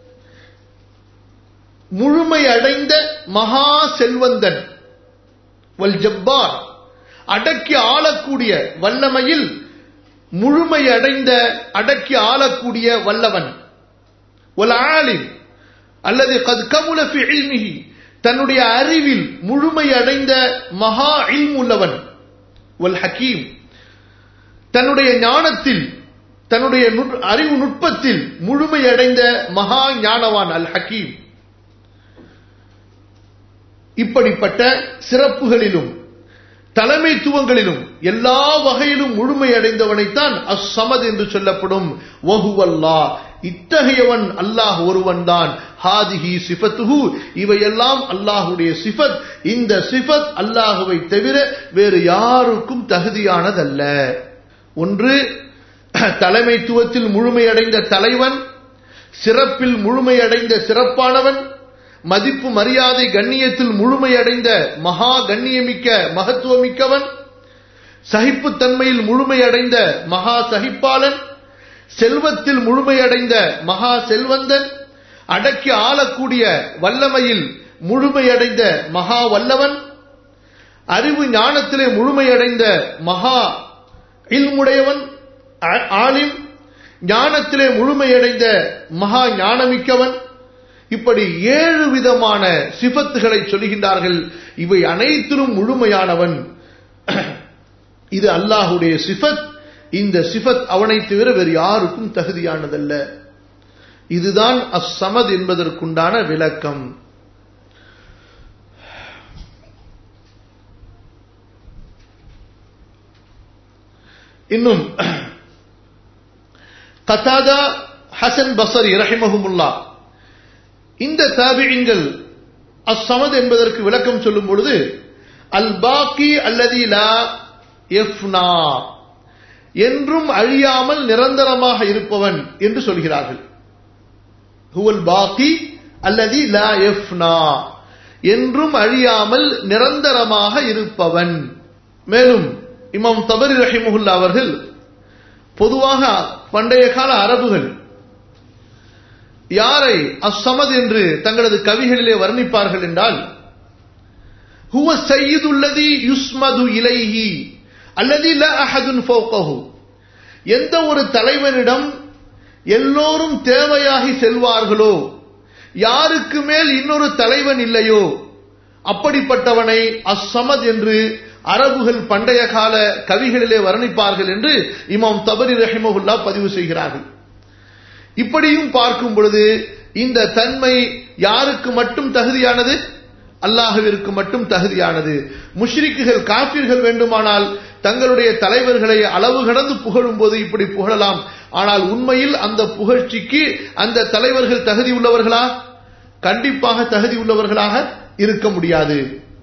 முழுமை அடைந்த மகா செல்வந்தன் வல் ஜப்பார் அடக்கி ஆளக்கூடிய வல்லமையில் முழுமை அடைந்த அடக்கி ஆளக்கூடிய வல்லவன் ஒல் ஆலிம் அல்லது கத் கமுல ஃபி இல்மிஹி தன்னுடைய அறிவில் முழுமை அடைந்த மகா இல்ம் உள்ளவன் ஒல் ஹக்கீம் தன்னுடைய ஞானத்தில் தன்னுடைய அறிவு நுட்பத்தில் முழுமை அடைந்த மகா ஞானவான் அல் ஹக்கீம் இப்படிப்பட்ட சிறப்புகளிலும் தலைமைத்துவங்களிலும் எல்லா வகையிலும் முழுமை அடைந்தவனைத்தான் அஸ்ஸமத் என்று சொல்லப்படும் வஹுவல்லா இத்தகையவன் அல்லாஹ் ஒருவன் தான் ஹாதிஹி சிஃபத்துஹு இவையெல்லாம் அல்லாஹுடைய சிஃபத் இந்த சிஃபத் அல்லாஹுவை தவிர வேறு யாருக்கும் தகுதியானதல்ல ஒன்று தலைமைத்துவத்தில் முழுமையடைந்த தலைவன் சிறப்பில் முழுமையடைந்த சிறப்பானவன் மதிப்பு மரியாதை கண்ணியத்தில் முழுமையடைந்த மகா கண்ணியமிக்க மகத்துவமிக்கவன் சகிப்புத்தன்மையில் முழுமையடைந்த மகா சகிப்பாளன் செல்வத்தில் முழுமையடைந்த மகா செல்வந்தன் அடக்கி ஆளக்கூடிய வல்லமையில் முழுமையடைந்த மகா வல்லவன் அறிவு ஞானத்திலே முழுமையடைந்த மகா இல்முடையவன் ஆலிம் ஞானத்திலே முழுமையடைந்த மகா ஞானமிக்கவன் இப்படி ஏழு விதமான சிபத்துகளை சொல்லுகின்றார்கள் இவை அனைத்திலும் முழுமையானவன் இது அல்லாஹுடைய சிஃபத் இந்த சிஃபத் அவனை தவிர வேறு யாருக்கும் தகுதியானதல்ல இதுதான் அஸ்ஸமத் என்பதற்குண்டான விளக்கம் இன்னும் கத்தாதா ஹசன் பசரி ரஹிமஹுமுல்லா இந்த தாபியங்கள் அஸ்ஸமத் என்பதற்கு விளக்கம் சொல்லும் பொழுது அல் பாக்கி அல்லதி லா எஃப்னா என்றும் அழியாமல் நிரந்தரமாக இருப்பவன் என்று சொல்கிறார்கள் ஹுவல் பாக்கி அல்லதி லா எஃப்னா என்றும் அழியாமல் நிரந்தரமாக இருப்பவன் மேலும் இமாம் தபரி ரஹிமுல்லா அவர்கள் பொதுவாக பண்டைய கால அரபுகள் யாரை அஸ்ஸமத் என்று தங்களது கவிகளிலே வர்ணிப்பார்கள் என்றால் ஹுவ சையீதுல்லதி யுஸ்மது இலைஹி அல்லது ல அஹதுன் ஃபௌகஹு எந்த ஒரு தலைவனிடம் எல்லோரும் தேவையாகி செல்வார்களோ யாருக்கு மேல் இன்னொரு தலைவன் இல்லையோ அப்படிப்பட்டவனை அஸ்ஸமத் என்று அரபுகள் பண்டைய கால கவிகளிலே வர்ணிப்பார்கள் என்று இமாம் தபரி ரஹிமகுல்லா பதிவு செய்கிறார்கள் இப்படியும் பார்க்கும் பொழுது இந்த தன்மை யாருக்கு மட்டும் தகுதியானது அல்லாஹுவிற்கு மட்டும் தகுதியானது முஷ்ரிக்குகள் காப்பீர்கள் வேண்டுமானால் தங்களுடைய தலைவர்களை அளவு கடந்து புகழும் போது இப்படி புகழலாம் ஆனால் உண்மையில் அந்த புகழ்ச்சிக்கு அந்த தலைவர்கள் தகுதி உள்ளவர்களா கண்டிப்பாக தகுதி உள்ளவர்களாக இருக்க முடியாது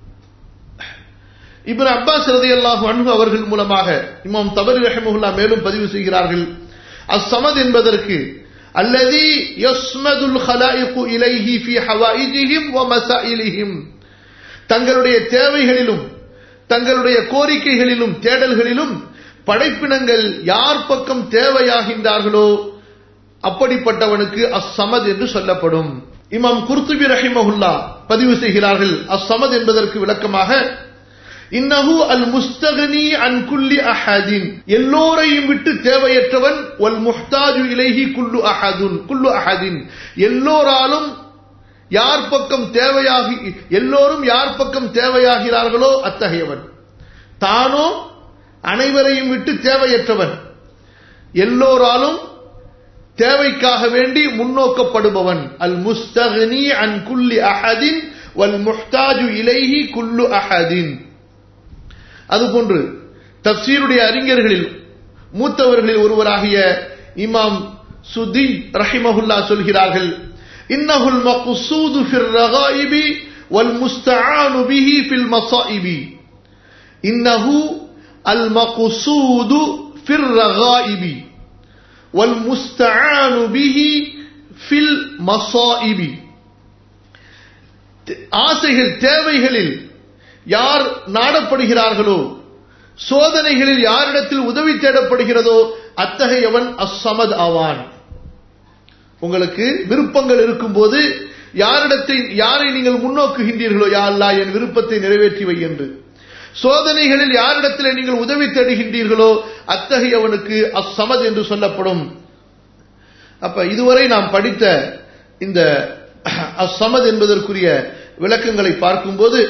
இப்னு அப்பாஸ் ரதியல்லாஹு அன்ஹு அவர்கள் மூலமாக இமாம் தபரி ரஹிமஹுல்லா மேலும் பதிவு செய்கிறார்கள் அஸ்ஸமத் என்பதற்கு அல்லதி யஸ்மதுல் ஹலாயிகு இலைஹி ஃபி ஹவாயிஜிஹிம் வ மசாயிலிஹிம் தங்களுடைய தேவைகளிலும் தங்களுடைய கோரிக்கைகளிலும் தேடல்களிலும் படைப்பினங்கள் யார் பக்கம் தேவையாகின்றார்களோ அப்படிப்பட்டவனுக்கு அஸ்ஸமத் என்று சொல்லப்படும் இமாம் குர்துபி ரஹிமஹுல்லா பதிவு செய்கிறார்கள் அஸ்ஸமத் என்பதற்கு விளக்கமாக இன்னஹு அல் முஸ்தகனி அன் குல்லி அஹதின் எல்லோரையும் விட்டு தேவையற்றவன் வல் முஹ்தாஜு இலைஹி குல்லு அஹதுன் குல்லு அஹதின் எல்லோராலும் யார் பக்கம் தேவையாகி எல்லோரும் யார் பக்கம் தேவையாகிறார்களோ அத்தகையவன் தானோ அனைவரையும் விட்டு தேவையற்றவன் எல்லோராலும் தேவைக்காக வேண்டி முன்னோக்கப்படுபவன் அல் முஸ்தகனி அன் குல்லி அஹதின் வல் முஹ்தாஜு இலைஹி குல்லு அஹதின் அதுபோன்று தப்சீருடைய அறிஞர்களில் மூத்தவர்களில் ஒருவராகிய இமாம் சுதி ரஹிமஹுல்லா சொல்கிறார்கள் இன்னஹுல் மக்சூது ஃபிர் ரகாயிபி வல் முஸ்தஆனு பிஹி ஃபில் மசாயிபி இன்னஹு அல் மக்சூது ஃபிர் ரகாயிபி வல் முஸ்தஆனு பிஹி ஃபில் மசாயிபி ஆசைகள் தேவைகளில் யார் நாடப்படுகிறார்களோ சோதனைகளில் யாரிடத்தில் உதவி தேடப்படுகிறதோ அத்தகையவன் அஸ்ஸமத் ஆவான் உங்களுக்கு விருப்பங்கள் இருக்கும்போது யாரிடத்தை யாரை நீங்கள் முன்னோக்குகின்றீர்களோ யா அல்லா என் விருப்பத்தை நிறைவேற்றி வை என்று சோதனைகளில் யாரிடத்தில் நீங்கள் உதவி தேடுகின்றீர்களோ அத்தகையவனுக்கு அஸ்ஸமத் என்று சொல்லப்படும் அப்ப இதுவரை நாம் படித்த இந்த அஸ்ஸமத் என்பதற்குரிய விளக்கங்களை பார்க்கும்போது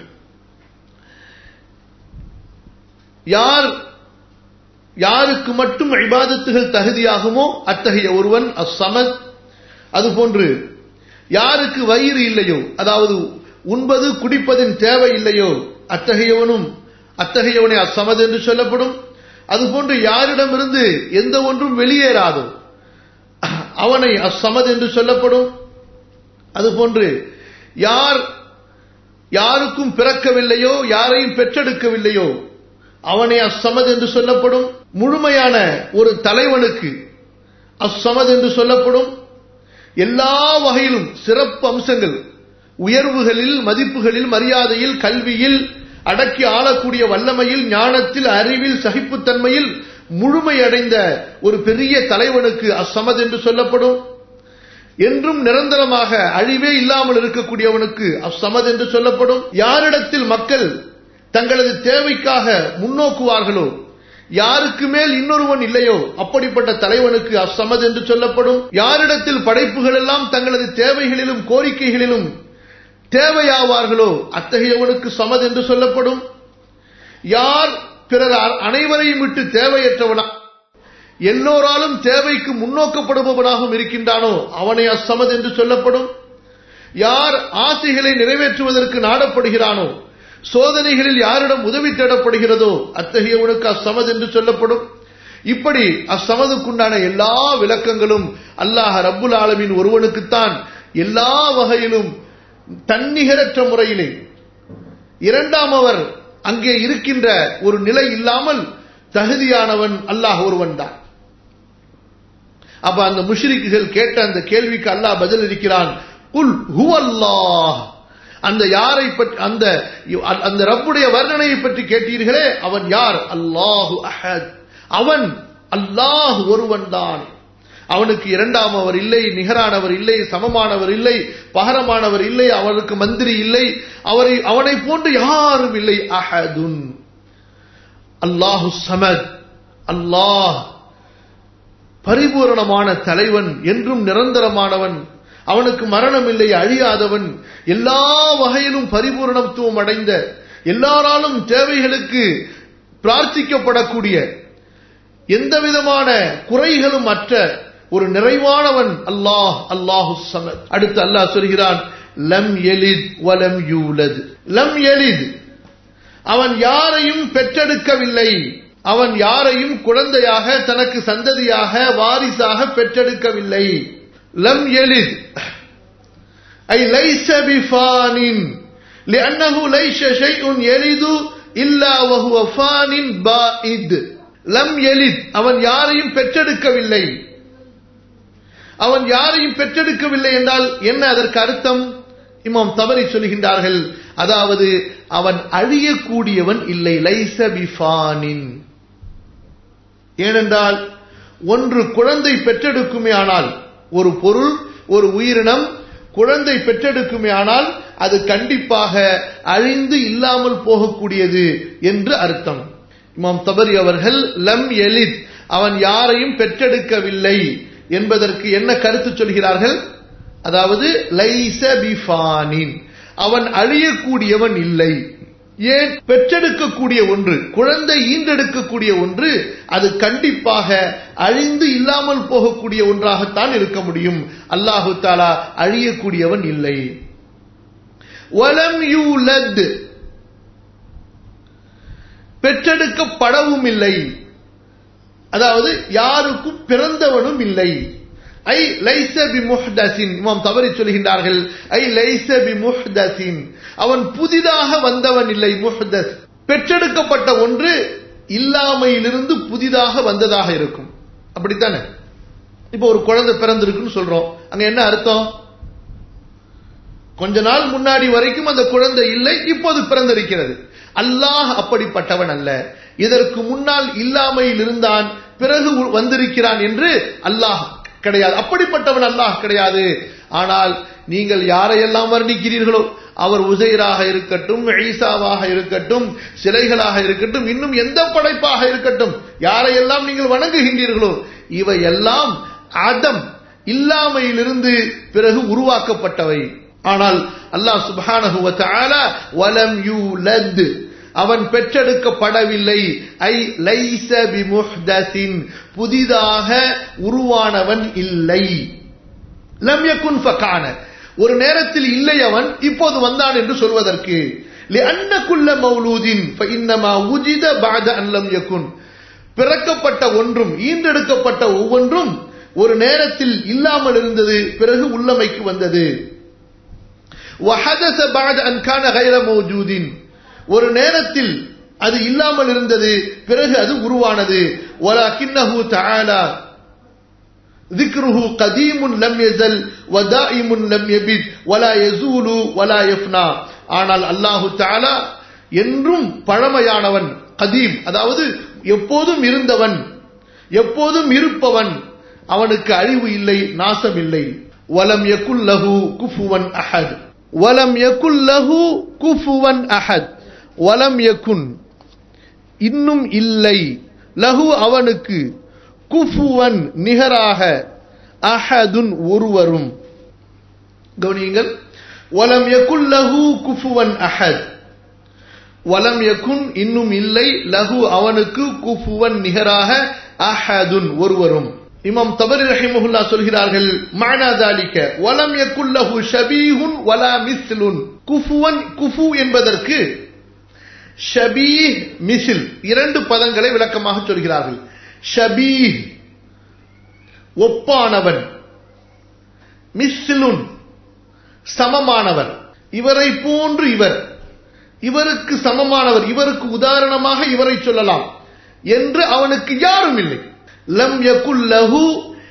யார் யாருக்கு மட்டும் இபாதத்துகள் தகுதியாகுமோ அத்தகைய ஒருவன் அஸ்ஸமத் அதுபோன்று யாருக்கு வயிறு இல்லையோ அதாவது உண்பது குடிப்பதின் தேவை இல்லையோ அத்தகையவனும் அத்தகையவனை அசமது என்று சொல்லப்படும் அதுபோன்று யாரிடமிருந்து எந்த ஒன்றும் வெளியேறாதோ அவனை அசமது என்று சொல்லப்படும் அதுபோன்று யார் யாருக்கும் பிறக்கவில்லையோ யாரையும் பெற்றெடுக்கவில்லையோ அவனை அசமது என்று சொல்லப்படும் முழுமையான ஒரு தலைவனுக்கு அசமது என்று சொல்லப்படும் எல்லா வகையிலும் சிறப்பு அம்சங்கள் உயர்வுகளில் மதிப்புகளில் மரியாதையில் கல்வியில் அடக்கி ஆளக்கூடிய வல்லமையில் ஞானத்தில் அறிவில் சகிப்புத்தன்மையில் முழுமையடைந்த ஒரு பெரிய தலைவனுக்கு அசமத் என்று சொல்லப்படும் என்றும் நிரந்தரமாக அழிவே இல்லாமல் இருக்கக்கூடியவனுக்கு அசமத் என்று சொல்லப்படும் யாரிடத்தில் மக்கள் தங்களது தேவைக்காக முன்னோக்குவார்களோ யாருக்கு மேல் இன்னொருவன் இல்லையோ அப்படிப்பட்ட தலைவனுக்கு அசமத் என்று சொல்லப்படும் யாரிடத்தில் படைப்புகள் எல்லாம் தங்களது தேவைகளிலும் கோரிக்கைகளிலும் தேவையாவார்களோ அத்தகையவனுக்கு சமத் என்று சொல்லப்படும் யார் பிறர் அனைவரையும் விட்டு தேவையற்றவனா எல்லோராலும் தேவைக்கு முன்னோக்கப்படுபவனாகவும் இருக்கின்றானோ அவனை அசமத் என்று சொல்லப்படும் யார் ஆசைகளை நிறைவேற்றுவதற்கு நாடப்படுகிறானோ சோதனைகளில் யாரிடம் உதவி தேடப்படுகிறதோ அத்தகையவனுக்கு அசமத் என்று சொல்லப்படும் இப்படி அசமதுக்குண்டான எல்லா விளக்கங்களும் அல்லாஹ் ரப்புல் ஆலமின் ஒருவனுக்குத்தான் எல்லா வகையிலும் தன்னிகரற்ற முறையிலே இரண்டாம் அவர் அங்கே இருக்கின்ற ஒரு நிலை இல்லாமல் தகுதியானவன் அல்லாஹ் ஒருவன் தான் அப்ப அந்த முஷ்ரிக்குகள் கேட்ட அந்த கேள்விக்கு அல்லாஹ் பதில் இருக்கிறான் குல் ஹுவல்லாஹ் அந்த யாரை பற்றி அந்த அந்த ரப்புடைய வர்ணனையை பற்றி கேட்டீர்களே அவன் யார் அல்லாஹு அஹத் அவன் அல்லாஹ் ஒருவன் தான் அவனுக்கு இரண்டாம் அவர் இல்லை நிகரானவர் இல்லை சமமானவர் இல்லை பகரமானவர் இல்லை அவனுக்கு மந்திரி இல்லை அவரை அவனை போன்று யாரும் இல்லை அஹதுன் அல்லாஹு சமத் அல்லாஹ் பரிபூரணமான தலைவன் என்றும் நிரந்தரமானவன் அவனுக்கு மரணம் இல்லை அழியாதவன் எல்லா வகையிலும் பரிபூரணத்துவம் அடைந்த எல்லாராலும் தேவைகளுக்கு பிரார்த்திக்கப்படக்கூடிய எந்த விதமான குறைகளும் அற்ற ஒரு நிறைவானவன் அல்லாஹ் அல்லாஹு சமத் அடுத்து அல்லாஹ் சொல்கிறான் லம் எலித் வலம் யூலத் லம் எலித் அவன் யாரையும் பெற்றெடுக்கவில்லை அவன் யாரையும் குழந்தையாக தனக்கு சந்ததியாக வாரிசாக பெற்றெடுக்கவில்லை லம் எலித் ஐ லைஸ பிஃபானின் لأنه ليس شيء يلد إلا وهو فان بائد லம் எலித் அவன் யாரையும் பெற்றெடுக்கவில்லை அவன் யாரையும் பெற்றெடுக்கவில்லை என்றால் என்ன அதற்கு அர்த்தம் இமாம் தவறி சொல்கின்றார்கள் அதாவது அவன் அழியக்கூடியவன் இல்லை லைச பிஃபானின் ஏனென்றால் ஒன்று குழந்தை பெற்றெடுக்குமே ஆனால் ஒரு பொருள் ஒரு உயிரினம் குழந்தை பெற்றெடுக்குமே ஆனால் அது கண்டிப்பாக அழிந்து இல்லாமல் போகக்கூடியது என்று அர்த்தம் இமாம் தபரி அவர்கள் லம் எலித் அவன் யாரையும் பெற்றெடுக்கவில்லை என்பதற்கு என்ன கருத்து சொல்கிறார்கள் அதாவது லைச பிஃபானின் அவன் அழியக்கூடியவன் இல்லை ஏன் பெற்றெடுக்கக்கூடிய ஒன்று குழந்தை ஈன்றெடுக்கக்கூடிய ஒன்று அது கண்டிப்பாக அழிந்து இல்லாமல் போகக்கூடிய ஒன்றாகத்தான் இருக்க முடியும் அல்லாஹு தாலா அழியக்கூடியவன் இல்லை வலம் யூலத் பெற்றெடுக்கப்படவும் இல்லை அதாவது யாருக்கும் பிறந்தவனும் இல்லை ஐ லைச பி முஹ்தசின் இமாம் தவறி சொல்கின்றார்கள் ஐ லைச பி முஹ்தசின் அவன் புதிதாக வந்தவன் இல்லை முஹ்தஸ் பெற்றெடுக்கப்பட்ட ஒன்று இல்லாமையிலிருந்து புதிதாக வந்ததாக இருக்கும் அப்படித்தானே இப்போ ஒரு குழந்தை பிறந்திருக்குன்னு சொல்றோம் அங்க என்ன அர்த்தம் கொஞ்ச நாள் முன்னாடி வரைக்கும் அந்த குழந்தை இல்லை இப்போது பிறந்திருக்கிறது அல்லாஹ் அப்படிப்பட்டவன் அல்ல இதற்கு முன்னால் இல்லாமையில் இருந்தான் பிறகு வந்திருக்கிறான் என்று அல்லாஹ் கிடையாது அப்படிப்பட்டவன் அல்லாஹ் கிடையாது ஆனால் நீங்கள் யாரையெல்லாம் வர்ணிக்கிறீர்களோ அவர் உசைராக இருக்கட்டும் ஈசாவாக இருக்கட்டும் சிலைகளாக இருக்கட்டும் இன்னும் எந்த படைப்பாக இருக்கட்டும் யாரையெல்லாம் நீங்கள் வணங்குகின்றீர்களோ இவை எல்லாம் அதம் இல்லாமையிலிருந்து பிறகு உருவாக்கப்பட்டவை ஆனால் அல்லாஹ் சுப்ஹானஹு வ தஆலா வலம் யூலத் அவன் பெற்றெடுக்கப்படவில்லை ஐ லைஸ பிமுஹ்தஸின் புதிதாக உருவானவன் இல்லை லம் யகுன் ஃபகான ஒரு நேரத்தில் இல்லை அவன் இப்போது வந்தான் என்று சொல்வதற்கு لأن كل مولود فإنما وجد بعد أن لم يكن பிறக்கப்பட்ட ஒன்றும் ஈன்றெடுக்கப்பட்ட ஒவ்வொன்றும் ஒரு நேரத்தில் இல்லாமல் இருந்தது பிறகு உள்ளமைக்கு வந்தது وحدث بعد أن كان غير موجود ஒரு நேரத்தில் அது இல்லாமல் இருந்தது பிறகு அது உருவானது ولكنه تعالى ذكره قديم لم يزل ودائم لم يبد ولا يزول ولا يفنى ஆனால் அல்லாஹு தாலா என்றும் பழமையானவன் கதீம் அதாவது எப்போதும் இருந்தவன் எப்போதும் இருப்பவன் அவனுக்கு அழிவு இல்லை நாசம் இல்லை வலம் யகுல் லஹு குஃபுவன் அஹத் வலம் யகுல் லஹு குஃபுவன் அஹத் வலம் யகுன் இன்னும் இல்லை லஹு அவனுக்கு குஃபுவன் நிகராக அஹதுன் ஒருவரும் கவனியுங்கள் வலம் யகுல் லஹு குஃபுவன் அஹத் வலம் யகுன் இன்னும் இல்லை லஹு அவனுக்கு குஃபுவன் நிகராக அஹதுன் ஒருவரும் இமாம் தபரி ரஹிமஹுல்லா சொல்கிறார்கள் மானா தாலிக்க வலம் யகுல் லஹு ஷபீஹுன் வலா மிஸ்லுன் குஃபுவன் குஃபு என்பதற்கு ஷபீஹ் மிசில் இரண்டு பதங்களை விளக்கமாக சொல்கிறார்கள் ஷபீஹ் ஒப்பானவன் மிஸ்லுன் சமமானவர் இவரை போன்று இவர் இவருக்கு சமமானவர் இவருக்கு உதாரணமாக இவரை சொல்லலாம் என்று அவனுக்கு யாரும் இல்லை லம் யகுல் லஹு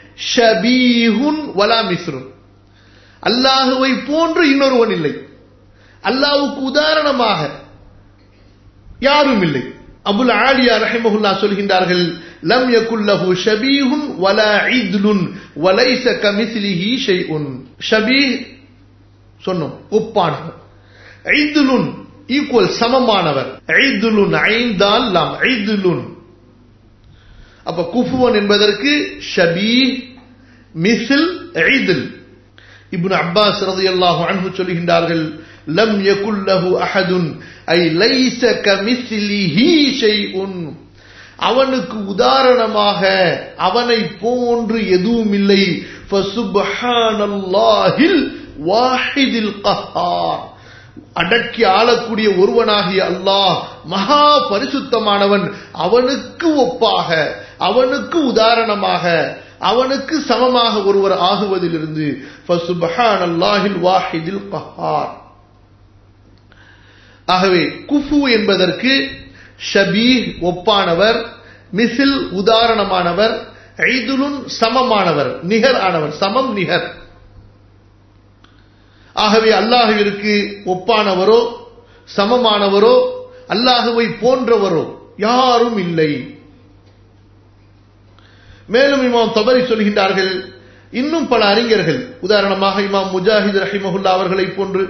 ஷபீஹுன் வலா மிஸ்ருன் அல்லாஹுவை போன்று இன்னொருவன் இல்லை அல்லாஹுக்கு உதாரணமாக யாரும் இல்லை அபுல் ஆலியா ரஹிமஹுல்லா சொல்கின்றார்கள் லம் யகுல் லஹு ஷபீஹுன் வலா இத்லுன் வலைஸ கமிஸ்லிஹி ஷைஉன் ஷபீஹ் சொன்னோம் ஒப்பானவர் ஐதுலுன் ஈக்குவல் சமமானவர் ஐதுலுன் ஐந்தால் லாம் ஐதுலுன் அப்ப குஃபுவன் என்பதற்கு ஷபீ மிசில் ஐதில் இப்னு அப்பாஸ் ரலியல்லாஹு அன்ஹு சொல்கின்றார்கள் லம் யகுல் லஹு அஹதுன் ஐ லைஸ கமிஸ்லிஹி ஷைஉன் அவனுக்கு உதாரணமாக அவனை போன்று எதுவும் இல்லை ஃபசுப்ஹானல்லாஹில் வாஹிதில் கஹார் அடக்கி ஆளக்கூடிய ஒருவனாகிய அல்லாஹ் மகா பரிசுத்தமானவன் அவனுக்கு ஒப்பாக அவனுக்கு உதாரணமாக அவனுக்கு சமமாக ஒருவர் ஆகுவதிலிருந்து அல்லாஹில் வாஹிதில் கஹார் ஆகவே குஃபு என்பதற்கு ஷபீஹ் ஒப்பானவர் மிசில் உதாரணமானவர் ஐதுலுன் சமமானவர் நிகர் ஆனவர் சமம் நிகர் ஆகவே அல்லாஹுவிற்கு ஒப்பானவரோ சமமானவரோ அல்லாஹுவை போன்றவரோ யாரும் இல்லை மேலும் இமாம் தபரி சொல்கின்றார்கள் இன்னும் பல அறிஞர்கள் உதாரணமாக இமாம் முஜாஹித் ரஹிமஹுல்லா அவர்களை போன்று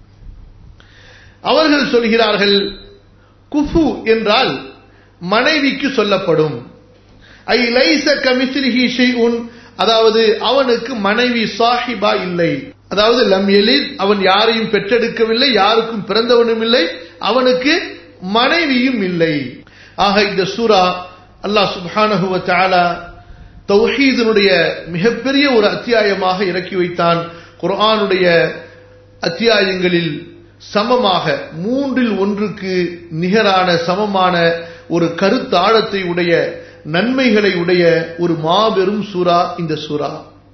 அவர்கள் சொல்கிறார்கள் குஃபு என்றால் மனைவிக்கு சொல்லப்படும் ஐ லைச கமிஸ்ரிஹி ஷைஉன் அதாவது அவனுக்கு மனைவி சாஹிபா இல்லை அதாவது லம் எலித் அவன் யாரையும் பெற்றெடுக்கவில்லை யாருக்கும் பிறந்தவனும் இல்லை அவனுக்கு மனைவியும் இல்லை ஆக இந்த சூரா அல்லாஹ் சுப்ஹானஹு வ தஆலா தௌஹீதினுடைய மிகப்பெரிய ஒரு அத்தியாயமாக இறக்கி வைத்தான் குர்ஆனுடைய அத்தியாயங்களில் சமமாக மூன்றில் ஒன்றுக்கு நிகரான சமமான ஒரு கருத்தாழத்தை உடைய நன்மைகளை உடைய ஒரு மாபெரும் சூரா இந்த சூரா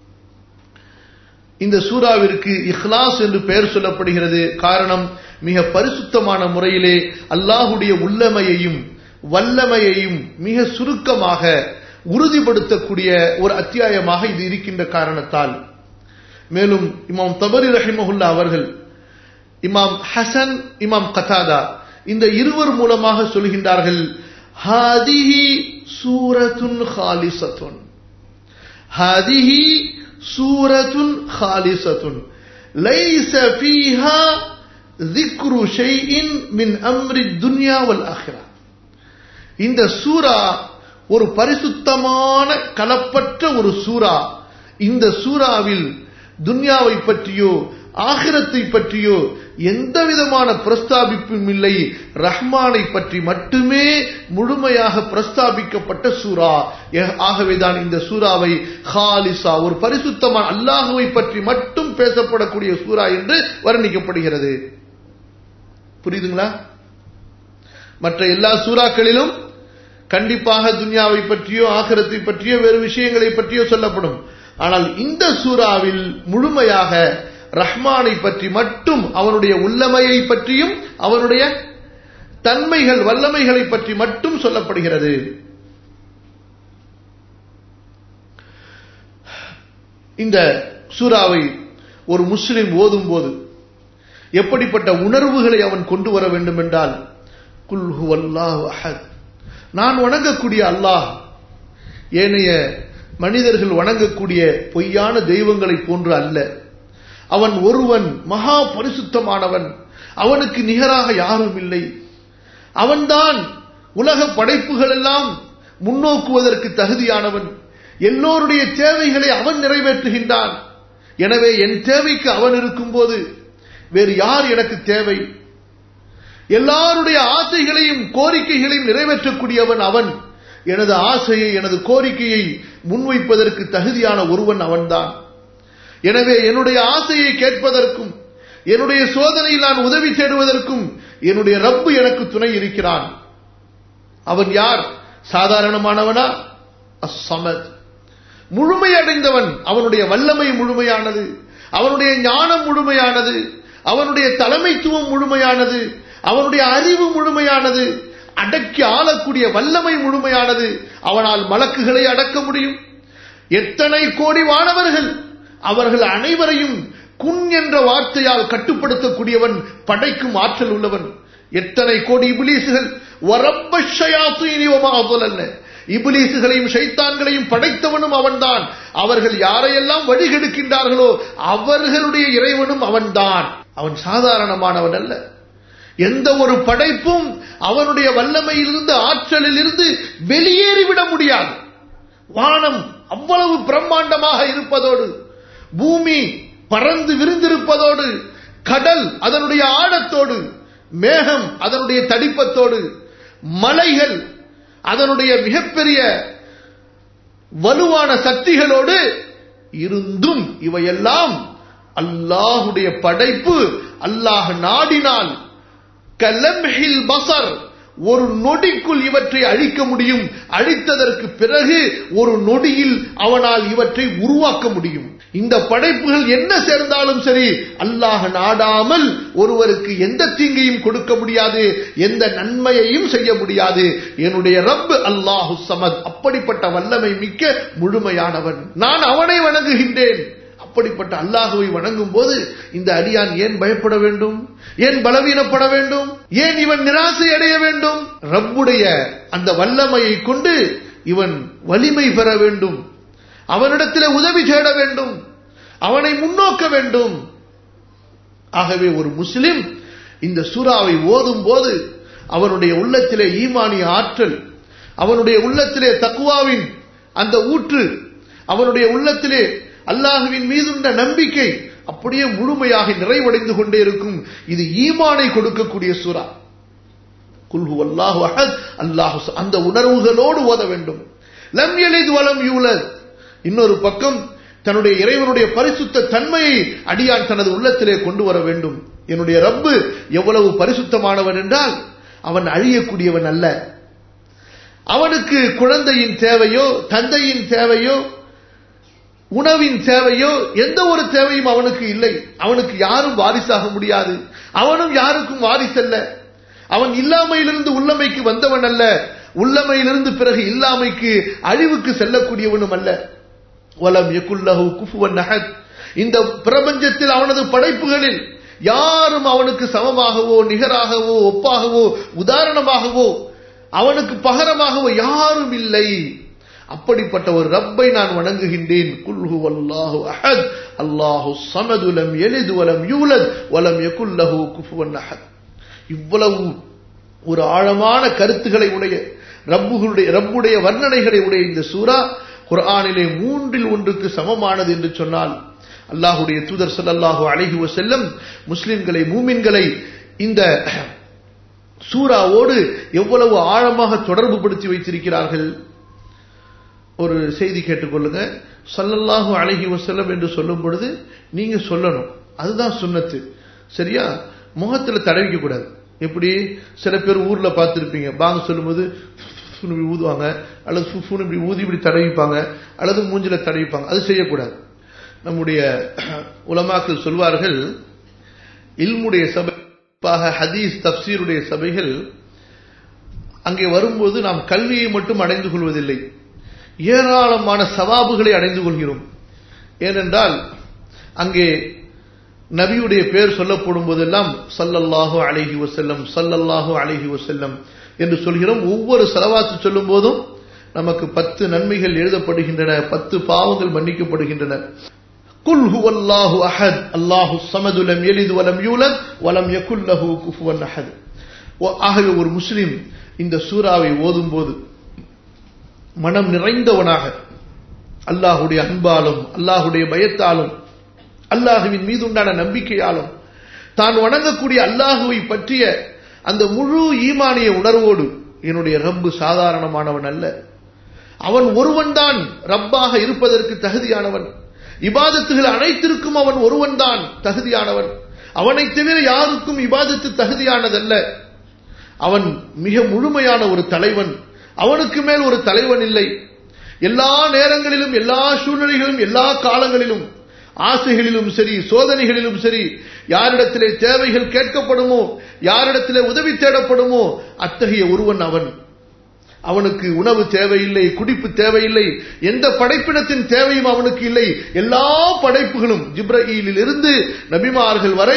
இந்த சூறாவிற்கு இஹ்லாஸ் என்று பெயர் சொல்லப்படுகிறது காரணம் மிக பரிசுத்தமான முறையிலே அல்லாஹுடைய உள்ளமையையும் வல்லமையையும் மிக சுருக்கமாக உறுதிப்படுத்தக்கூடிய ஒரு அத்தியாயமாக இது இருக்கின்ற காரணத்தால் மேலும் இமாம் தபரி ரஹிமஹுல்லா அவர்கள் இமாம் ஹசன் இமாம் கதாதா இந்த இருவர் மூலமாக சொல்கின்றார்கள் ஹாதிஹி சூரத்துன் ஹாலிசத்துன் ஹாதிஹி சூரத்துன் ஹாலிசத்துன் லைஸ ஃபீஹா ذكر شيء من امر الدنيا والاخره இந்த சூரா ஒரு பரிசுத்தமான கலப்பற்ற ஒரு சூரா இந்த சூறாவில் துன்யாவை பற்றியோ ஆகிரத்தை பற்றியோ எந்த விதமான பிரஸ்தாபிப்பும் இல்லை ரஹ்மானை பற்றி மட்டுமே முழுமையாக பிரஸ்தாபிக்கப்பட்ட சூரா ஆகவேதான் இந்த சூறாவை ஹாலிசா ஒரு பரிசுத்தமான அல்லாஹுவை பற்றி மட்டும் பேசப்படக்கூடிய சூரா என்று வர்ணிக்கப்படுகிறது புரியுதுங்களா மற்ற எல்லா சூறாக்களிலும் கண்டிப்பாக துன்யாவை பற்றியோ ஆகிரத்தை பற்றியோ வேறு விஷயங்களை பற்றியோ சொல்லப்படும் ஆனால் இந்த சூறாவில் முழுமையாக ரஹ்மானை பற்றி மட்டும் அவனுடைய உள்ளமையை பற்றியும் அவனுடைய தன்மைகள் வல்லமைகளை பற்றி மட்டும் சொல்லப்படுகிறது இந்த சூறாவை ஒரு முஸ்லிம் ஓதும் போது எப்படிப்பட்ட உணர்வுகளை அவன் கொண்டு வர வேண்டும் என்றால் குல்ஹு அல்லாஹ் அஹத் நான் வணங்கக்கூடிய அல்லாஹ் ஏனைய மனிதர்கள் வணங்கக்கூடிய பொய்யான தெய்வங்களை போன்று அல்ல அவன் ஒருவன் மகா பரிசுத்தமானவன் அவனுக்கு நிகராக யாரும் இல்லை அவன்தான் உலக படைப்புகள் எல்லாம் முன்னோக்குவதற்கு தகுதியானவன் எல்லோருடைய தேவைகளை அவன் நிறைவேற்றுகின்றான் எனவே என் தேவைக்கு அவன் இருக்கும்போது வேறு யார் எனக்கு தேவை எல்லாருடைய ஆசைகளையும் கோரிக்கைகளையும் நிறைவேற்றக்கூடியவன் அவன் எனது ஆசையை எனது கோரிக்கையை முன்வைப்பதற்கு தகுதியான ஒருவன் அவன்தான் எனவே என்னுடைய ஆசையை கேட்பதற்கும் என்னுடைய சோதனையில் நான் உதவி தேடுவதற்கும் என்னுடைய ரப்பு எனக்கு துணை இருக்கிறான் அவன் யார் சாதாரணமானவனா அசமத் முழுமையடைந்தவன் அவனுடைய வல்லமை முழுமையானது அவனுடைய ஞானம் முழுமையானது அவனுடைய தலைமைத்துவம் முழுமையானது அவனுடைய அறிவு முழுமையானது அடக்கி ஆளக்கூடிய வல்லமை முழுமையானது அவனால் மலக்குகளை அடக்க முடியும் எத்தனை கோடி வானவர்கள் அவர்கள் அனைவரையும் குன் என்ற வார்த்தையால் கட்டுப்படுத்தக்கூடியவன் படைக்கும் ஆற்றல் உள்ளவன் எத்தனை கோடி இபிலீசுகள் அல்ல இபிலீசுகளையும் ஷைத்தான்களையும் படைத்தவனும் அவன்தான் அவர்கள் யாரையெல்லாம் வழிகெடுக்கின்றார்களோ அவர்களுடைய இறைவனும் அவன்தான் அவன் சாதாரணமானவன் அல்ல எந்த ஒரு படைப்பும் அவனுடைய வல்லமையிலிருந்து ஆற்றலில் இருந்து வெளியேறிவிட முடியாது வானம் அவ்வளவு பிரம்மாண்டமாக இருப்பதோடு பூமி பறந்து விரிந்திருப்பதோடு கடல் அதனுடைய ஆழத்தோடு மேகம் அதனுடைய தடிப்பத்தோடு மலைகள் அதனுடைய மிகப்பெரிய வலுவான சக்திகளோடு இருந்தும் இவையெல்லாம் அல்லாஹுடைய படைப்பு அல்லாஹ் நாடினால் கலம்ஹில் பசர் ஒரு நொடிக்குள் இவற்றை அழிக்க முடியும் அழித்ததற்கு பிறகு ஒரு நொடியில் அவனால் இவற்றை உருவாக்க முடியும் இந்த படைப்புகள் என்ன சேர்ந்தாலும் சரி அல்லாஹ் நாடாமல் ஒருவருக்கு எந்த தீங்கையும் கொடுக்க முடியாது எந்த நன்மையையும் செய்ய முடியாது என்னுடைய ரப் அல்லாஹு சமத் அப்படிப்பட்ட வல்லமை மிக்க முழுமையானவன் நான் அவனை வணங்குகின்றேன் அப்படிப்பட்ட அல்லாஹுவை வணங்கும் போது இந்த அடியான் ஏன் பயப்பட வேண்டும் ஏன் பலவீனப்பட வேண்டும் ஏன் இவன் நிராசை அடைய வேண்டும் ரப்புடைய அந்த வல்லமையை கொண்டு இவன் வலிமை பெற வேண்டும் அவனிடத்தில் உதவி தேட வேண்டும் அவனை முன்னோக்க வேண்டும் ஆகவே ஒரு முஸ்லிம் இந்த சூறாவை ஓதும் போது அவனுடைய உள்ளத்திலே ஈமானிய ஆற்றல் அவனுடைய உள்ளத்திலே தக்குவாவின் அந்த ஊற்று அவனுடைய உள்ளத்திலே அல்லாஹுவின் மீதுள்ள நம்பிக்கை அப்படியே முழுமையாக நிறைவடைந்து கொண்டே இருக்கும் இது ஈமானை கொடுக்கக்கூடிய சூறா குல்ஹு அல்லாஹு அஹத் அல்லாஹு அந்த உணர்வுகளோடு ஓத வேண்டும் லம் எளிது வலம் யூலத் இன்னொரு பக்கம் தன்னுடைய இறைவனுடைய பரிசுத்த தன்மையை அடியான் தனது உள்ளத்திலே கொண்டு வர வேண்டும் என்னுடைய ரப்பு எவ்வளவு பரிசுத்தமானவன் என்றால் அவன் அழியக்கூடியவன் அல்ல அவனுக்கு குழந்தையின் தேவையோ தந்தையின் தேவையோ உணவின் தேவையோ எந்த ஒரு தேவையும் அவனுக்கு இல்லை அவனுக்கு யாரும் வாரிசாக முடியாது அவனும் யாருக்கும் வாரிசல்ல அவன் இல்லாமையிலிருந்து உள்ளமைக்கு வந்தவன் அல்ல உள்ளமையிலிருந்து பிறகு இல்லாமைக்கு அழிவுக்கு செல்லக்கூடியவனும் அல்ல வலம் எக்குல்லஹு குஃபுவன் நஹத் இந்த பிரபஞ்சத்தில் அவனது படைப்புகளில் யாரும் அவனுக்கு சமமாகவோ நிகராகவோ ஒப்பாகவோ உதாரணமாகவோ அவனுக்கு பகரமாகவோ யாரும் இல்லை அப்படிப்பட்ட ஒரு ரப்பை நான் வணங்குகின்றேன் குல்ஹு அல்லாஹு அஹத் அல்லாஹு சமது லம் எலிது வலம் யூலத் வலம் யகுல்லஹு குஃபுவன் அஹத் இவ்வளவு ஒரு ஆழமான கருத்துக்களை உடைய ரப்புகளுடைய ரப்புடைய வர்ணனைகளை உடைய இந்த சூரா குர்ஆனிலே மூன்றில் ஒன்றுக்கு சமமானது என்று சொன்னால் அல்லாஹுடைய தூதர் ஸல்லல்லாஹு அலைஹி வஸல்லம் முஸ்லிம்களை மூமின்களை இந்த சூராவோடு எவ்வளவு ஆழமாக தொடர்பு படுத்தி வைத்திருக்கிறார்கள் ஒரு செய்தி கேட்டுக்கொள்ளுங்க சல்லல்லாஹு அலைஹி வஸல்லம் என்று சொல்லும் பொழுது நீங்க சொல்லணும் அதுதான் சுன்னத்து சரியா முகத்துல தடவிக்க கூடாது எப்படி சில பேர் ஊர்ல பார்த்திருப்பீங்க பாங்க சொல்லும்போது ஃபுஃப்னு இப்படி ஊதுவாங்க அல்லது ஃபுஃப்னு இப்படி ஊதி இப்படி தடவிப்பாங்க அல்லது மூஞ்சில தடவிப்பாங்க அது செய்யக்கூடாது நம்முடைய உலமாக்கள் சொல்வார்கள் இல்முடைய சபை ஹதீஸ் தப்சீருடைய சபைகள் அங்கே வரும்போது நாம் கல்வியை மட்டும் அடைந்து கொள்வதில்லை ஏராளமான சவாபுகளை அடைந்து கொள்கிறோம் ஏனென்றால் அங்கே நபியுடைய பேர் சொல்லப்படும் போதெல்லாம் சல்லல்லாஹு அலைஹி வசல்லம் சல்லல்லாஹு அலைஹி வசல்லம் என்று சொல்கிறோம் ஒவ்வொரு செலவாத்து சொல்லும் போதும் நமக்கு பத்து நன்மைகள் எழுதப்படுகின்றன பத்து பாவங்கள் மன்னிக்கப்படுகின்றன குல் ஹுவல்லாஹு அஹத் அல்லாஹு சமது லம் யலித் வலம் யூலத் வலம் யகுல் லஹு குஃபுவன் அஹத் ஆகவே ஒரு முஸ்லிம் இந்த சூறாவை ஓதும் போது மனம் நிறைந்தவனாக அல்லாஹுடைய அன்பாலும் அல்லாஹுடைய பயத்தாலும் அல்லாஹுவின் மீது உண்டான நம்பிக்கையாலும் தான் வணங்கக்கூடிய அல்லாஹுவை பற்றிய அந்த முழு ஈமானிய உணர்வோடு என்னுடைய ரப்பு சாதாரணமானவன் அல்ல அவன் ஒருவன்தான் ரப்பாக இருப்பதற்கு தகுதியானவன் இபாதத்துகள் அனைத்திற்கும் அவன் ஒருவன்தான் தகுதியானவன் அவனை தவிர யாருக்கும் இபாதத்து தகுதியானதல்ல அவன் மிக முழுமையான ஒரு தலைவன் அவனுக்கு மேல் ஒரு தலைவன் இல்லை எல்லா நேரங்களிலும் எல்லா சூழ்நிலைகளிலும் எல்லா காலங்களிலும் ஆசைகளிலும் சரி சோதனைகளிலும் சரி யாரிடத்திலே தேவைகள் கேட்கப்படுமோ யாரிடத்திலே உதவி தேடப்படுமோ அத்தகைய ஒருவன் அவன் அவனுக்கு உணவு தேவையில்லை குடிப்பு தேவையில்லை எந்த படைப்பினத்தின் தேவையும் அவனுக்கு இல்லை எல்லா படைப்புகளும் ஜிப்ரஹீலில் இருந்து நபிமார்கள் வரை